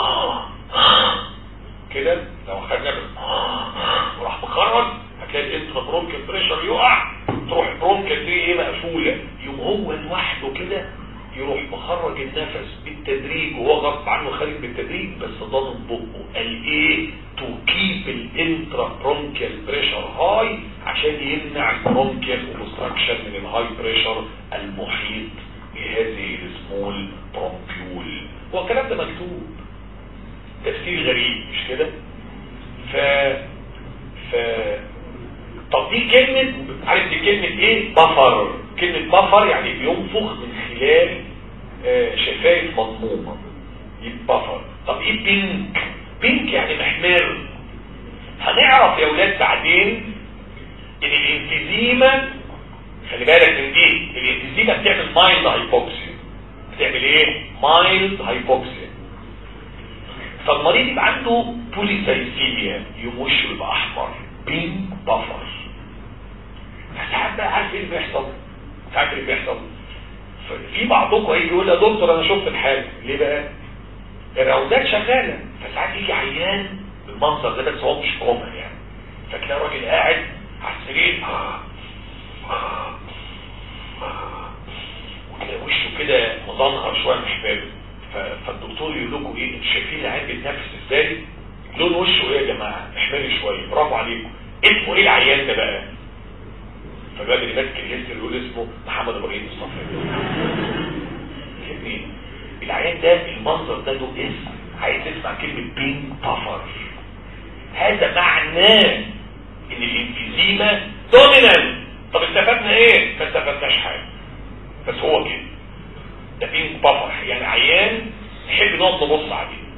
كده لو خد نفس وراح مخرج هتلاقي الانترا برونكيال بريشر يقع تروح برونكال تري ايه مقفوله يقوم هو لوحده كده يروح مخرج النفس بالتدريج وهو غصب عنه خارج بالتدريج بس ضامن بقه قال ايه تو كيب الانترا برونكيال بريشر هاي عشان يمنع البرونكيال اوبستراكشن من الهاي بريشر المحيط بهذه السمول برونكيول هو الكلام ده مكتوب تفسير غريب مش كده ف ف طب دي كلمة عارف دي كلمة ايه بفر كلمة بفر يعني بينفخ من خلال آه شفايف مضمومة يبقى بفر طب ايه بينك بينك يعني محمر هنعرف يا ولاد بعدين ان الانفيزيما خلي بالك من دي الانفيزيما بتعمل مايلد هايبوكسيا بتعمل ايه مايلد هايبوكسيا فالمريض يبقى عنده بوليسايسيميا يقوم وشه يبقى احمر بينك بفر ساعات بقى عارف ايه اللي بيحصل ساعات اللي بيحصل في بعضكم هيجي يقول يا دكتور انا شفت الحاله ليه بقى الراوندات شغاله فساعات يجي عيان بالمنظر ده بس هو مش كومن يعني فتلاقي راجل قاعد على السرير آه آه آه وتلاقي وشه كده مظنهر شويه مش باين فالدكتور يقول لكم ايه شايفين العيان بيتنفس ازاي لون وشه ايه يا جماعه احمري شويه برافو عليكم اسمه ايه العيان ده بقى فالواد اللي ماسك الهيستوري يقول اسمه محمد ابراهيم مصطفى الاثنين العيان ده المنظر ده له اسم عايز تسمع كلمه بين بافر هذا معناه ان الانفيزيما دومينانت طب استفدنا ايه ما استفدناش حاجه بس هو كده ده بين بافر يعني عيان نحب نقعد نبص عليه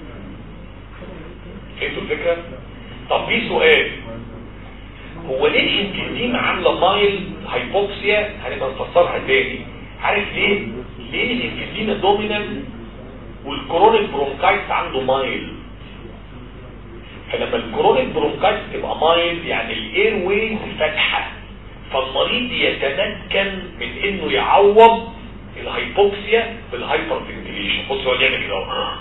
فهمتوا الفكره طب في سؤال هو ليه الانفيزيما عامله مايل هايبوكسيا هنبقى نفسرها تاني عارف ليه ليه الانفيزيما دومينانت والكرونيك برونكايتس عنده مايل فلما الكرونيك برونكايتس تبقى مايل يعني الاير ويز فاتحه فالمريض يتمكن من انه يعوض الهايبوكسيا بالهايبر فنتيليشن بص هو يعمل كده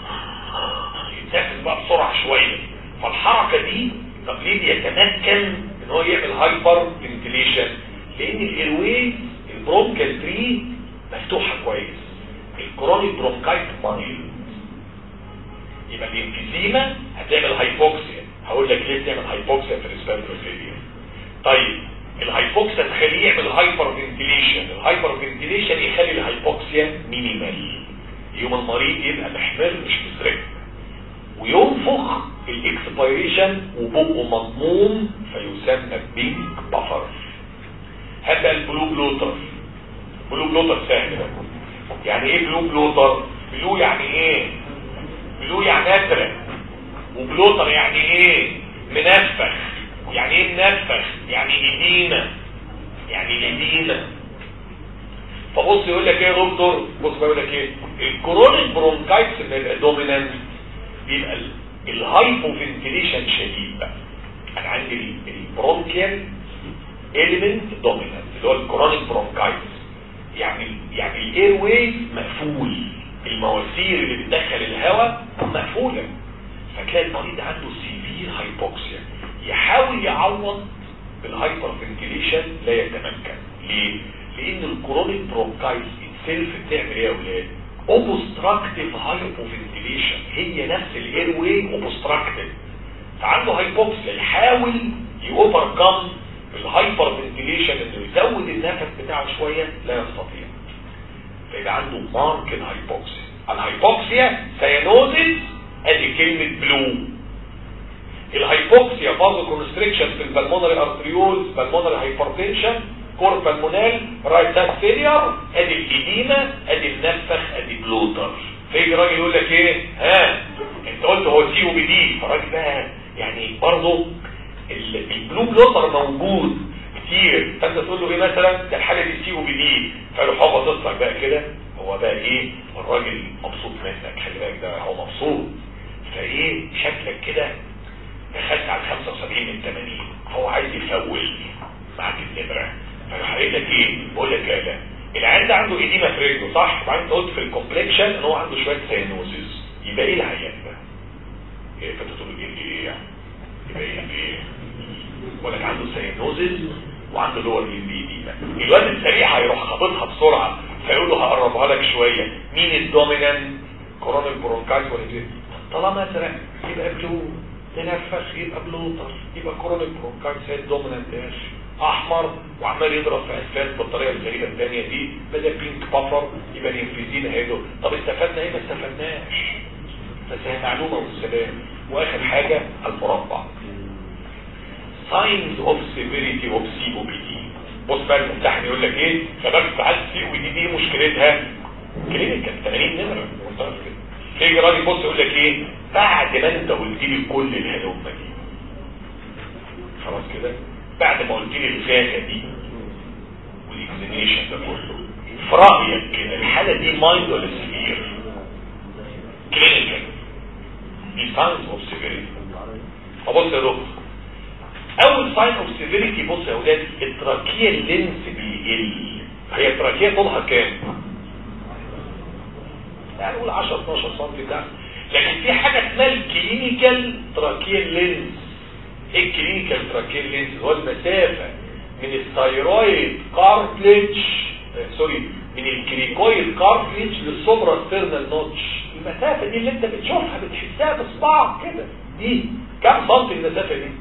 يتنفس بقى بسرعه شويه فالحركه دي طب ليه يتمكن ان هو يعمل هايبر فنتيليشن لان الايرويز البرونكال تري مفتوحه كويس الكرونيك برونكايت مايل يبقى الانفيزيما هتعمل هايبوكسيا هقول لك ليه بتعمل هايبوكسيا في الريسبيرتوري فيلير طيب الهايبوكسيا تخليه يعمل هايبر فنتيليشن الهايبر فنتيليشن يخلي الهايبوكسيا مينيمال يوم المريض يبقى محمر مش مزرق وينفخ الاكسبيريشن وبقه مضموم فيسمى بينك بفر هذا البلو بلوتر بلو بلوتر سهل ده يعني ايه بلو بلوتر بلو يعني ايه بلو يعني ازرق وبلوتر يعني ايه منفخ يعني ايه منفخ يعني ايدينا يعني ايدينا فبص يقول لك ايه يا دكتور بص بيقول لك ايه الكرونيك برونكايتس من الدومينانت بيبقى الهايبو فنتيليشن شديد بقى انا عندي البرونكيال اليمنت دومينانت اللي هو الكرونيك برونكايتس يعني يعني الاير ويز مقفول المواسير اللي بتدخل الهواء مقفوله فتلاقي المريض عنده سيفير هايبوكسيا يحاول يعوض بالهايبر فنتيليشن لا يتمكن ليه؟ لان الكرونيك برونكايتس اتسيلف بتعمل ايه يا اولاد؟ اوبستراكتيف هايبوفنتيليشن هي نفس الاير واي اوبستراكتيف فعنده هايبوكسيا يحاول يوفركم الهايبر فنتيليشن انه يزود النفس بتاعه شويه لا يستطيع فيبقى عنده ماركت هايبوكسيا الهايبوكسيا سيانوزيس ادي كلمه بلو الهايبوكسيا فازو كونستريكشن في البلمونري ارتريولز بالمونري هايبرتنشن كور بالمونال رايت داك فيلير ادي الايديما ادي النفخ ادي بلوتر فيجي راجل يقول لك ايه ها انت قلت هو سي او بي دي فالراجل بقى يعني برضه البلو بلوتر موجود كتير فانت تقول له ايه مثلا ده الحاله دي سي او بي دي فيروح هو باصص لك بقى كده هو بقى ايه الراجل مبسوط منك خلي بالك ده هو مبسوط فايه شكلك كده دخلت على 75 من 80 فهو عايز يفول معاك النمره فيروح قايل لك ايه بقول لك لا لا العيان ده عنده ايديما في رجله صح وبعدين انت قلت في الكومبلكشن ان هو عنده شويه سينوزيس يبقى ايه العيان ده ايه فانت تقول ايه ايه يعني يبقى ايه ايه ولك عنده سينوزيس وعنده لور لين بإيديما الواد السريع هيروح خابطها بسرعة فيقول له هقربها لك شوية مين الدومينانت كورونيك برونكايت ولا دي طالما ازرق يبقى بلو تنفس يبقى بلوتر يبقى كورونيك برونكايت هي الدومينانت يا باشا. احمر وعمال يضرب في اسفلت بالطريقه الغريبه الثانيه دي بدل بينك بافر يبقى الانفليزين هيدو طب استفدنا ايه ما استفدناش بس هي معلومه والسلام واخر حاجه المربع signs of severity of COPD بص بقى الممتحن يقول لك ايه سبب ساعات سي او دي دي مشكلتها كلينيكال 80 نمره مرتبط كده يجي راجل بص يقول لك ايه بعد ما انت قلت لي كل الهلومه دي خلاص كده بعد ما قلت لي الفاكه دي والاكزامينشن ده كله في رايك كده الحاله دي مايند ولا سيفير كلينيكال دي ساينز اوف سيفيريتي فبص يا دكتور اول ساين اوف سيفيريتي بص يا اولاد التراكيه اللينس بيقل هي التراكيه طولها كام يعني نقول 10 12 سم ده لكن في حاجه اسمها الكلينيكال تراكيه لينس ايه الكلينيكال تراكيه لينس هو المسافه من الثايرويد كارتليج آه، سوري من الكريكويد كارتليج للسوبرا ستيرنال نوتش المسافه دي اللي انت بتشوفها بتحسها بصبعك كده دي كام سم المسافه دي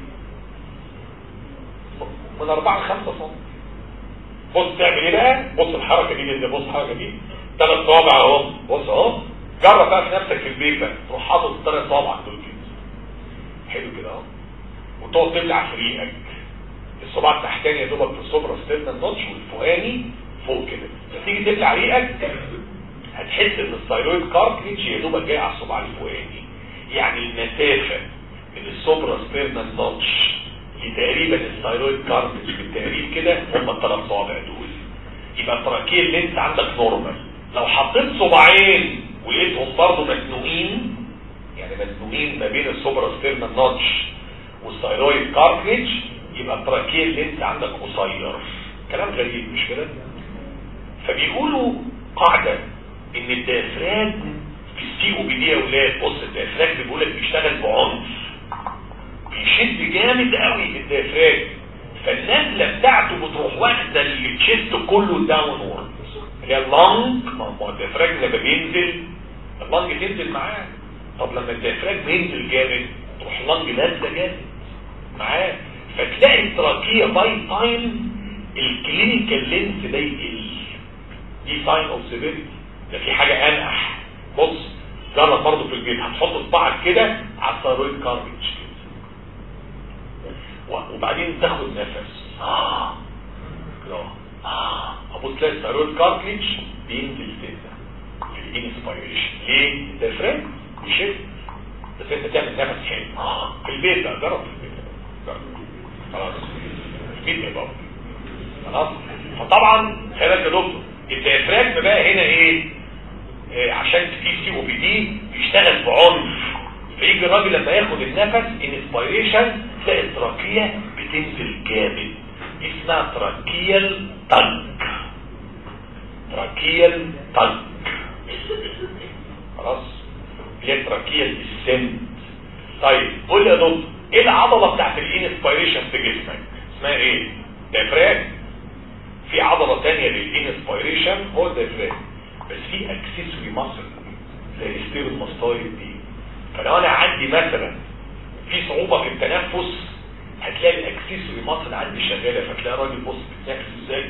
من 4 ل 5 سم بص تعمل ايه بقى بص الحركه دي اللي بص الحركه دي ثلاث صوابع اهو بص اهو جرب بقى في نفسك في البيت بقى تروح حاطط الثلاث صوابع دول كده حلو كده اهو وتقعد تبلع في ريقك الصباع التحتاني يا دوبك في السوبرا ستيرنال نوتش والفوقاني فوق كده فتيجي تبلع ريقك هتحس ان الثايرويد كارتليج يا دوبك جاي على الصباع الفوقاني يعني المسافه من السوبرا ستيرنال نوتش لتقريبا الثايرويد كارتليج بالتقريب كده هم الثلاث صوابع دول يبقى التراكيه اللي انت عندك نورمال لو حطيت صباعين ولقيتهم برضه مزنوقين يعني مزنوقين ما بين السوبرا ستيرنال نوتش والثايرويد كارتليج يبقى التراكيه اللي انت عندك قصير كلام غريب مش كده فبيقولوا قاعده ان الديافراج في السي او بي دي يا اولاد بص الديافراج بيقول لك بيشتغل بعنف بيشد جامد قوي في الديافراج فالنزله بتاعته بتروح واخده التشيست كله داون وورد اللي هي اللنج ما هو الديافراج لما بينزل اللنج تنزل معاه طب لما الديافراج بينزل جامد تروح اللنج نازله جامد معاه فتلاقي التراكيه باي تايم الكلينيكال لينس ده يقل دي ساين اوف سيفيريتي ده في حاجه انقح بص جرب برضه في البيت هتحط صباعك كده على الثايرويد كاربيتش كده وبعدين تاخد نفس اه كده اه ابص تلاقي الثايرويد كارتليج بينزل كده في الانسبيريشن ليه؟ ده فريق بيشد بس انت تعمل نفس حلو اه في البيت بقى جرب في البيت جرب خلاص في البيت بقى خلاص فطبعا خلي بالك يا دكتور الديافراجم بقى هنا ايه آه عشان في سي او بي دي بيشتغل بعنف فيجي الراجل لما ياخد النفس انسبيريشن تلاقي التراكيه بتنزل جامد دي اسمها تراكيال تنك تراكيال تنك خلاص هي تراكيال السن طيب قول لي يا دكتور ايه العضله بتاعت الانسبيريشن في جسمك اسمها ايه ديافراج في عضلة تانية للإنسبيريشن هو الديافراج بس في اكسسوري ماسل زي الستيروماستويد دي فلو انا عندي مثلا في صعوبة في التنفس هتلاقي الاكسسوري ماسل عندي شغالة فتلاقي راجل بص بتنفس ازاي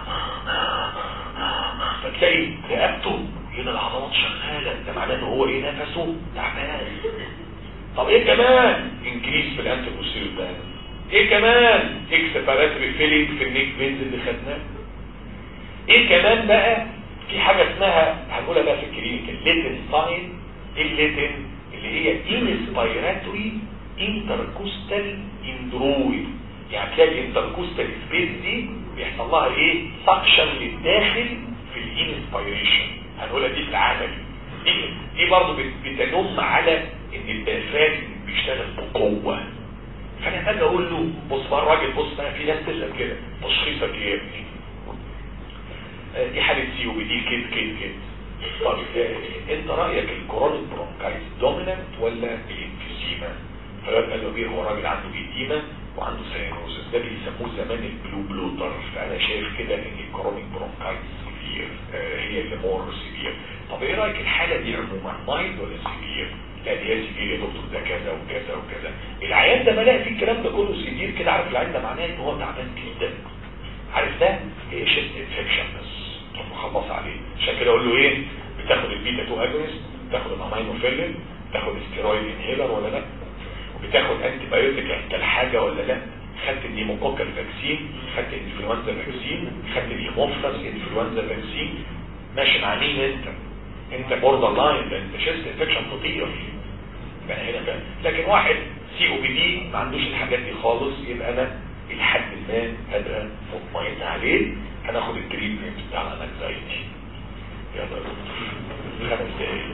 فتلاقي رقبته هنا العضلات شغالة ده معناه ان هو ايه نفسه تعبان طب ايه كمان انكريس في الانتروسيل ده ايه كمان اكسباراتري فيلينج في النيك بينز اللي خدناه ايه كمان بقى في حاجة اسمها هنقولها بقى في الكلينيكال ليتن ساين الليتن اللي هي انسبيراتوري انتركوستال اندرويد يعني تلاقي الانتركوستال سبيس دي بيحصل لها ايه سكشن للداخل في الانسبيريشن هنقولها دي في العمل دي دي برضه بتنم على ان الدافراج بيشتغل بقوه فانا اجي اقول له بص بقى الراجل بص بقى في ناس تسال كده تشخيصك ايه يا ابني آه دي حاله سي او بي دي كده كده كده طب آه انت رايك الكورونيك برونكايتس دومينانت ولا الانفيزيما فالراجل قال له ايه هو راجل عنده ايديما وعنده سيانوزس ده بيسموه زمان البلو بلوتر فانا شايف كده ان الكرونيك برونكايتس سيفير آه هي اللي مور سيفير طب ايه رايك الحاله دي عموما مايلد ولا سيفير لا دي هي سيفير يا دكتور ده كذا وكذا وكذا العيان ده بلاقي فيه الكلام ده كله سيفير كده عارف العيان ده معناه ان هو تعبان جدا عارف ده هي شيست انفكشن بس طب خلص عليه عشان كده اقول له ايه بتاخد البيتا 2 اجونست بتاخد الامينوفيلين بتاخد ستيرويد انهيلر ولا لا بتاخد انتي بايوتيك انت الحاجه ولا لا خدت النيموكوكال فاكسين خدت الانفلونزا فاكسين خدت الهيموفلس انفلونزا فاكسين ماشي مع مين انت انت بوردر لاين ده انت شيست انفكشن خطير يبقى هنا بقى لكن واحد سي او بي دي ما عندوش الحاجات دي خالص يبقى انا الحد ما ابقى مطمئن عليه هناخد التريتمنت بتاع الانكزايتي يلا يا دكتور خمس دقايق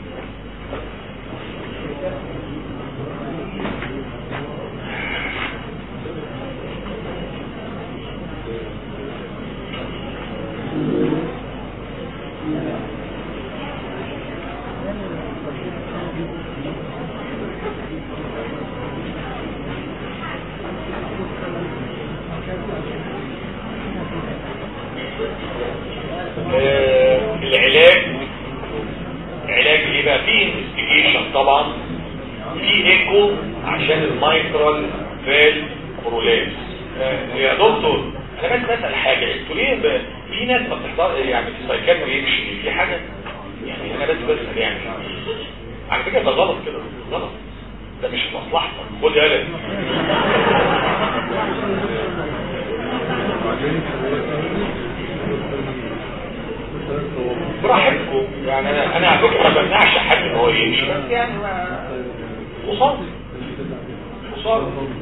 آه، العلاج علاج ايه بقى فيه انفستيجيشن طبعا في ايكو عشان المايكرال فال برولابس آه، يا دكتور انا بس بسال حاجه انتوا ليه ب... في ناس ما بتحضر يعني في سايكاتري يمشي في حاجه يعني انا بس بسال يعني على فكره ده غلط كده غلط ده مش في مصلحتك خد يا قلم براحتكم يعني انا انا على فكره ما بمنعش حد ان هو يمشي بس يعني ما قصاد قصاد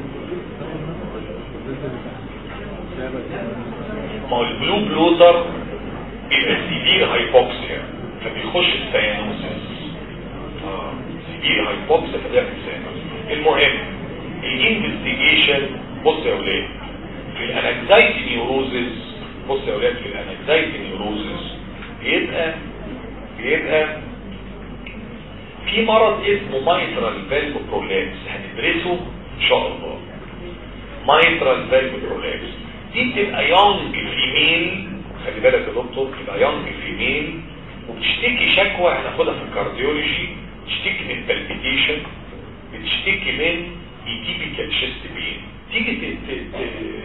ما هو البلو بلوزر بيبقى سيفير هايبوكسيا فبيخش السيانوسيس اه سيفير هايبوكسيا فبيعمل سيانوسيس المهم الانفستيجيشن بص يا ولاد في الانكزايتي نيوروزز بص يا ولاد في الانكزايتي نيوروزز بيبقى بيبقى في مرض اسمه مايترال فالف برولابس هندرسه ان شاء الله مايترال فالف برولابس دي بتبقى يونج فيميل خلي بالك يا دكتور بتبقى يونج فيميل وبتشتكي شكوى هناخدها في الكارديولوجي بتشتكي من بالبيتيشن بتشتكي من ايتيبيكال شيست بين تيجي ت- ت-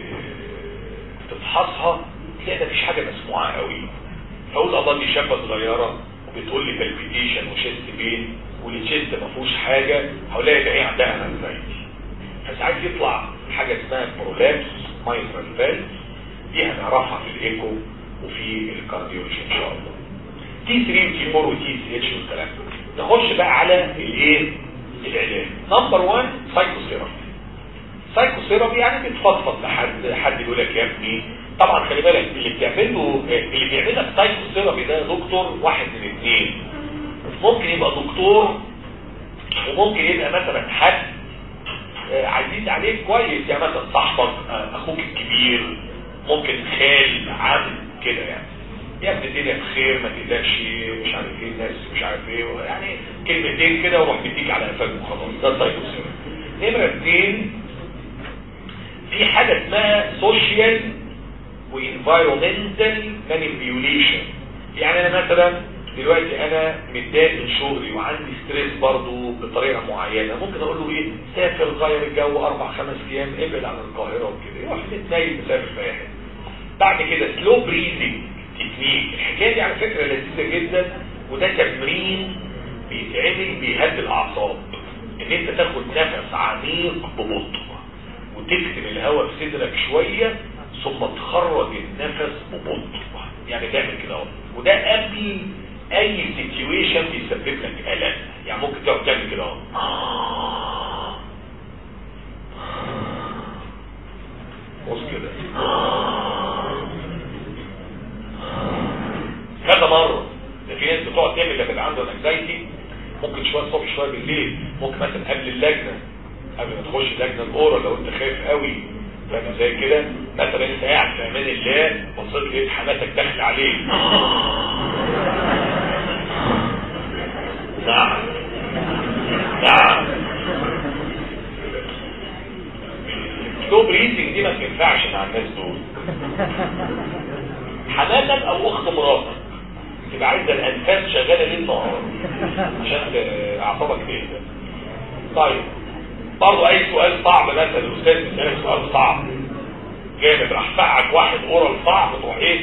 ت- تفحصها تلاقي مفيش حاجه مسموعه قوي فاقول الله دي شابه صغيره وبتقول لي بالبيتيشن وشيست بين والتشيست ما فيهوش حاجه هقولها ده ايه عندها انزايتي فساعات يطلع حاجه اسمها برولابس مايترال فالف دي هنعرفها في الايكو وفي الكارديولوجي ان شاء الله تي 3 وتي 4 وتي سي اتش والكلام ده نخش بقى على الايه العلاج نمبر 1 سايكوثيرابي سايكوثيرابي يعني بتفضفض لحد حد يقول لك يا ابني طبعا خلي بالك اللي بتعمله اللي بيعمل لك سايكوثيرابي ده دكتور واحد من اثنين ممكن يبقى دكتور وممكن يبقى مثلا حد آه، عزيز عليك كويس يعني مثلا صاحبك آه، اخوك الكبير ممكن خال عم كده يعني يا ابني الدنيا بخير ما تقلقش مش عارف ايه الناس مش عارف ايه يعني كلمتين كده وروح بيديك على قفاك وخلاص ده سايكوثيرابي نمره اثنين في حاجه اسمها سوشيال وانفايرومنتال مانيبيوليشن يعني انا مثلا دلوقتي انا متضايق من شغلي وعندي ستريس برضو بطريقه معينه ممكن اقول له ايه سافر غير الجو اربع خمس ايام ابعد عن القاهره وكده يروح متنيل مسافر في اي حته بعد كده سلو بريزنج تكنيك الحكايه دي على فكره لذيذه جدا وده تمرين بيتعمل بيهدي الاعصاب ان انت تاخد نفس عميق ببطء وتكتم الهواء في صدرك شويه ثم تخرج النفس ببطء يعني تعمل كده اهو وده قبل اي سيتويشن بيسبب لك الم يعني ممكن تقعد تعمل كده اهو بص كده كذا مره ده في ناس بتقعد تعمل ده بيبقى عنده انكزايتي ممكن شويه الصبح شويه بالليل ممكن مثلا قبل اللجنه قبل ما تخش لجنه الاورا لو انت خايف قوي فاهم زي كده مثلا انت قاعد في امان الله بصيت لقيت حماتك داخل عليك نعم نعم ستوب بريسنج دي ما تنفعش مع الناس دول حماتك او اخت مراتك تبقى عايزه الانفاس شغاله ليل نهار عشان اعصابك تهدى طيب برضه اي سؤال صعب مثلا الاستاذ بيسالك سؤال صعب جامد راح فقعك واحد اورال صعب تروح ايه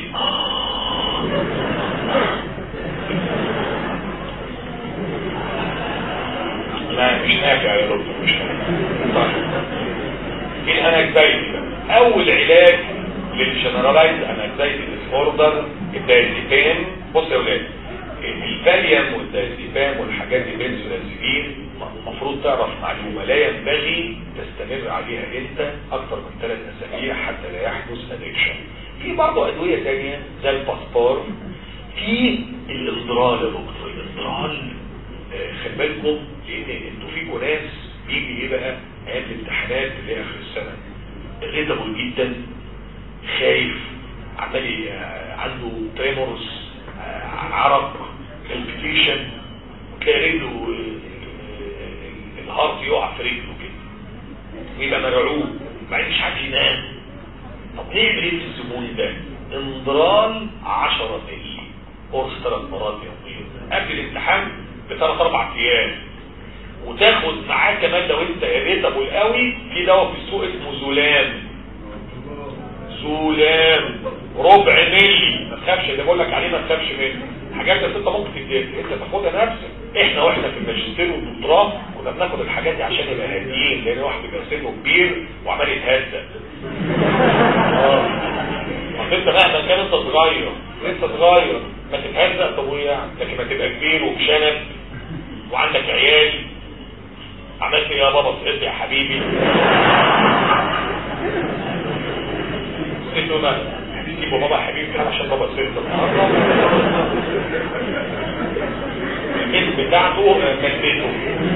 لا مش نافع يا دكتور مش نافع طيب الانكزايتي اول علاج للجنرالايز انكزايتي ديسوردر الدايزيبام بص يا ولاد الفاليوم والدايزيبام والحاجات دي بنزودازيبين المفروض تعرف معلومه لا ينبغي تستمر عليها انت اكثر من ثلاث اسابيع حتى لا يحدث ادكشن في برضه ادويه ثانيه زي الباسبور في الاضرال يا دكتور الاضرال آه، خلي بالكم لان انتوا فيكم ناس بيجي ايه بقى ايام الامتحانات اللي هي اخر السنه غضبوا جدا خايف عمال ي- عنده تريمورز عرق البيتيشن تلاقي رجله آه، الهارت يقع في رجله كده ويبقى مرعوب بعدين مش عارف ينام طب نعمل ايه في الزبون ده انضرال 10 مللي قرص ثلاث مرات يوميا قبل الامتحان بثلاث اربع ايام وتاخد معاه كمان لو انت اريتابل قوي في دواء في السوق اسمه زولان زولان ربع ملي ما تخافش اللي بقول لك عليه ما تخافش منه حاجات بس انت ممكن تديها انت تاخدها نفسك احنا واحنا في الماجستير والدكتوراه كنا بناخد الحاجات دي عشان نبقى هاديين لان واحد بيبقى سنه كبير وعمال يتهزق اه اصل انت مهما كان انت صغير لسه صغير ما تتهزق طب وايه يعني لكن ما تبقى كبير وبشنب وعندك عيال عملت ايه يا بابا سقطت يا حبيبي سيبه بقى سيبه بابا يا حبيبي كده عشان بابا سقط البيت بتاعته مدته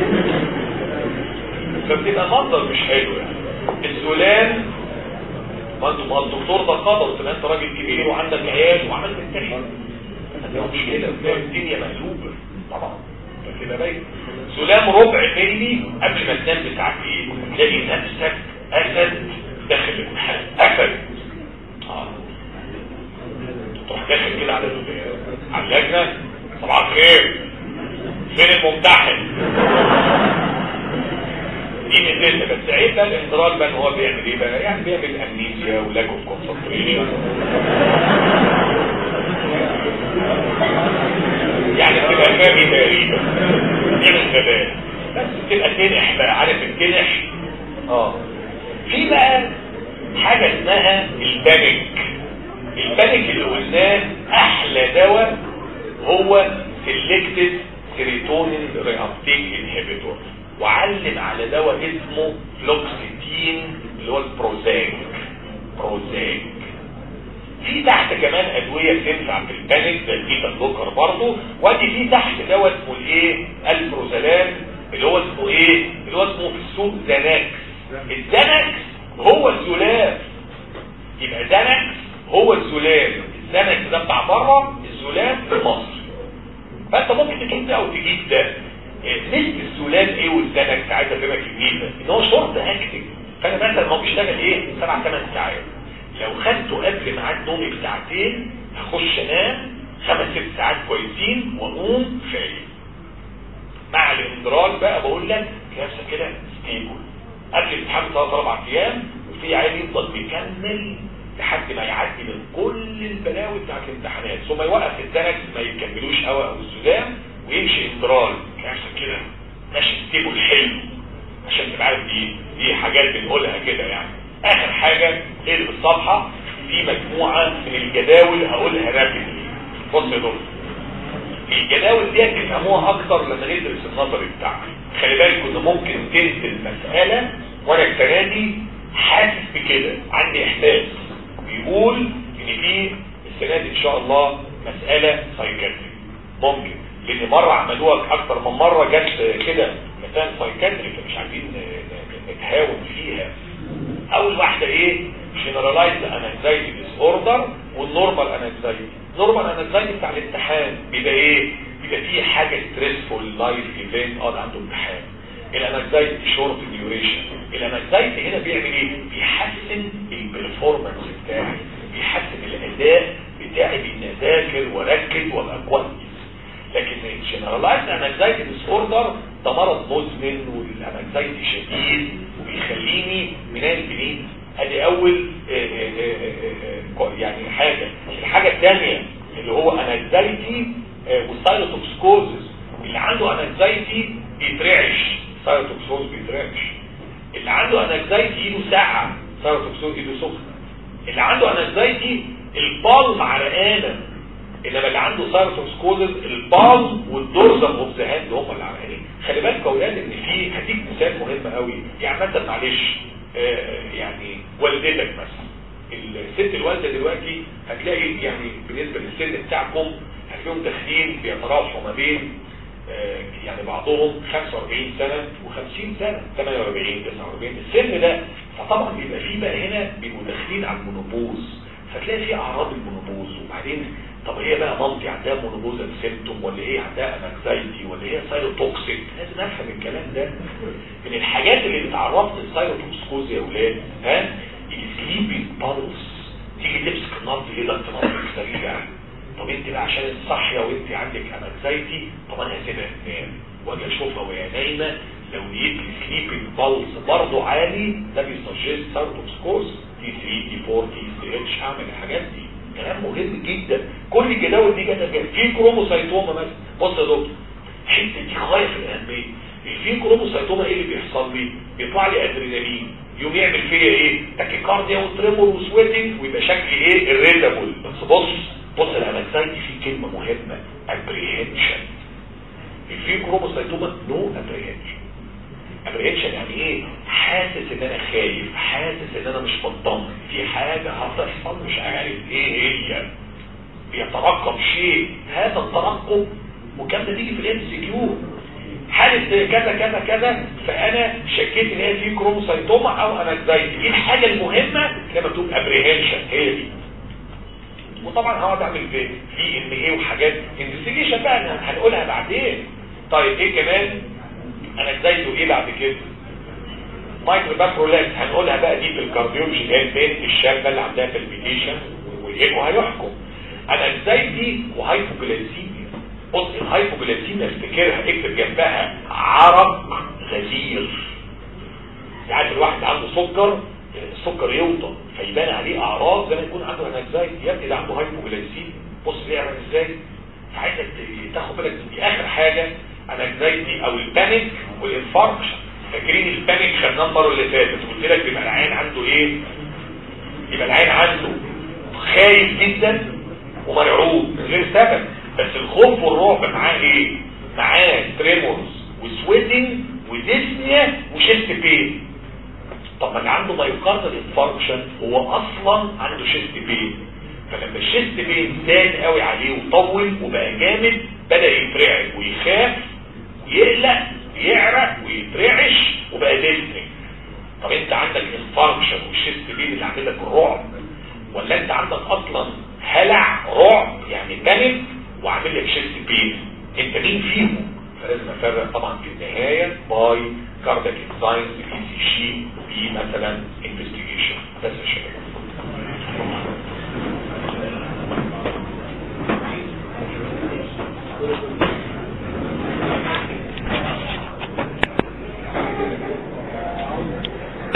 فبتبقى منظر مش حلو يعني السولان ما انت ما الدكتور ده قدر تبقى انت راجل كبير وعندك عيال وعملت التحية هتبقى مشكلة تلاقي الدنيا مقلوبة طبعا كده باين سلام ربع ملي قبل ما تنام بساعتين تلاقي نفسك اسد داخل الامتحان اسد اه تروح داخل كده على ال- على اللجنه صباح الخير فين الممتحن دي نزلت بس عيب بقى الانضرال بقى ان هو بيعمل ايه بقى يعني بيعمل امنيزيا ولاك اوف كونسنتريشن يعني بتبقى غبي تقريبا غير الغباء بس بتبقى تنح بقى عارف التنح اه في بقى حاجة اسمها البانيك البانيك اللي قلناه احلى دواء هو سيلكتد سيروتونين ريابتيك انهبيتور وعلم على دواء اسمه فلوكسيتين اللي هو البروزاك بروزاك في تحت كمان ادوية بتنفع في البانيك زي البيتا بلوكر برضه وادي في تحت دواء اسمه الايه البروزالان اللي هو اسمه ايه اللي هو اسمه في السوق زاناكس الزاناكس هو الزلال يبقى زاناكس هو الزلال الزاناكس ده بتاع بره الزلال في مصر فانت ممكن تجيب ده او تجيب ده إيه، ميزه الزلال ايه والزاناكس عايز افهمك الجديده ان هو شورت اكتنج فانا مثلا ما هو بيشتغل ايه سبع ثمان ساعات لو خدته قبل ميعاد نومي بساعتين هخش انام خمس ست ساعات كويسين واقوم فايق مع الانضرال بقى بقول لك نفسك كده ستيبل قبل الامتحان ثلاث اربع ايام وفي عيل يفضل بيكمل لحد ما يعدي من كل البلاوي بتاعت الامتحانات ثم يوقف الدرج ما يكملوش هواء او السودان ويمشي انضرال نفسك كده ماشي ستيبل حلو عشان تبقى عارف دي دي حاجات بنقولها كده يعني اخر حاجه اقلب الصفحه في مجموعه من الجداول هقولها رابيد بص يا دكتور الجداول دي تفهموها اكتر لما ندرس النظري بتاعها خلي بالك ان ممكن تنزل مسألة وانا السنة دي حاسس بكده عندي احساس بيقول ان في السنة دي ان شاء الله مسألة سايكاتري ممكن لان مرة عملوها اكتر من مرة جت كده مثلا سايكاتري فمش عارفين ن- ن- نتهاون فيها اول واحدة ايه جنرالايز انكزايتي ديس اوردر والنورمال انكزايتي نورمال انكزايتي بتاع الامتحان بيبقى ايه بيبقى فيه حاجة ستريسفول لايف ايفنت اه ده عنده امتحان الانكزايتي شورت ديوريشن الانكزايتي هنا بيعمل ايه بيحسن البرفورمانس بتاعي بيحسن الاداء بتاعي بان اذاكر واركز وابقى كويس لكن الجنرالايز انكزايتي ديس اوردر ده مرض مزمن والانكزايتي شديد وبيخليني منال بنين ادي اول آه، آه، آه، يعني حاجه الحاجه الثانيه اللي هو انكزايتي والسايتوكسكوزز اللي عنده انكزايتي بيترعش سايتوكسوز بيترعش اللي عنده انكزايتي ايده ساقعه سايتوكسوز ايده سخنه اللي عنده انكزايتي البالم عرقانه انما اللي عنده سايتوكسكوزز البالم والدورزم اوف ذا هاند هم اللي عرقانين خلي بالك يا اولاد ان في هديك مثال مهم قوي يعني مثلا معلش آه، يعني والدتك مثلا الست الوالده دلوقتي هتلاقي يعني بالنسبه للسن بتاعكم هتلاقيهم داخلين بيتراوحوا ما بين آه، يعني بعضهم 45 سنة و50 سنة 48 49 السن ده فطبعا بيبقى فيه بقى هنا بيبقوا داخلين على المونوبوز فتلاقي فيه اعراض المونوبوز وبعدين طب هي بقى مامتي عندها مونوبوزال سيمتوم ولا هي عندها انكزايتي ولا هي سايروتوكسيك لازم افهم الكلام ده من الحاجات اللي اتعرضت للسايروتوكسكوز يا اولاد ها السليبنج بالس تيجي تمسك النبض ايه ده النبض سريع طب انت بقى عشان الصحيه وانت عندك انكزايتي طب انا هسيبها تنام واجي اشوفها وهي نايمه لو لقيت السليبنج بالس برضه عالي ده بيسجست سايروتوكسكوز تي 3 تي 4 تي 3 اتش هعمل الحاجات دي كلام مهم جدا كل الجداول دي جت في كروموسايتوما مثلا بص يا دكتور الحته دي غايه في الاهميه في كروموسايتوما ايه اللي بيحصل لي بيطلع لي ادرينالين يوم يعمل فيا ايه تاكيكارديا وتريمور وسويتنج ويبقى شكلي ايه الريتابل بس بص بص الانكزايتي في كلمه مهمه ابريهنشن في كروموسايتوما نو ابريهنشن ابريهنشن يعني ايه حاسس ان انا خايف حاسس ان انا مش مطمن في حاجه هتحصل مش عارف ايه هي بيترقب شيء هذا الترقب وكان ده بيجي في الام سي كيو حالة كذا كذا كذا فانا شكيت ان هي في كروموسايتوما او انكزايتي ايه الحاجه المهمه لما تكون ابريهنشن هي دي وطبعا هقعد اعمل في في ان ايه وحاجات انفستيجيشن بقى هنقولها بعدين طيب ايه كمان انكزايتي وايه بعد كده مايكرو باكرولاكس هنقولها بقى دي في الكارديولوجي اللي هي البنت الشابه اللي عندها بالبيتيشن والايكو هيحكم انكزايتي وهايبوجلايسيميا بص الهايبوجلايسيميا افتكرها اكتب جنبها عرق غزير ساعات الواحد عنده سكر السكر يوطى فيبان عليه اعراض زي ما يكون عنده انكزايتي يا ابني ده عنده هايبوجلايسيميا بص بيعمل ازاي عايزك تاخد بالك دي اخر حاجه انكزايتي او البانيك والانفاركشن فاكرين البانيك خدناه المره اللي فاتت قلت لك بيبقى العين عنده ايه يبقى العين عنده خايف جدا ومرعوب من غير سبب بس الخوف والرعب معاه ايه معاه تريمورز وسويتنج وديسنيا وشيست بين طب ما اللي عنده مايوكاردال انفاركشن هو اصلا عنده شيست بين فلما الشيست بين زاد قوي عليه وطول وبقى جامد بدا يترعب ويخاف ويقلق يعرق ويترعش وبقى ديسني طب انت عندك انفاركشن والشيست بين اللي عامل لك الرعب ولا انت عندك اصلا هلع رعب يعني بانيك وعامل لك شيست بين انت مين فيهم فلازم افرق طبعا في النهايه باي كاردياك انزايمز بي سي شي وبي مثلا انفستيجيشن بس يا شباب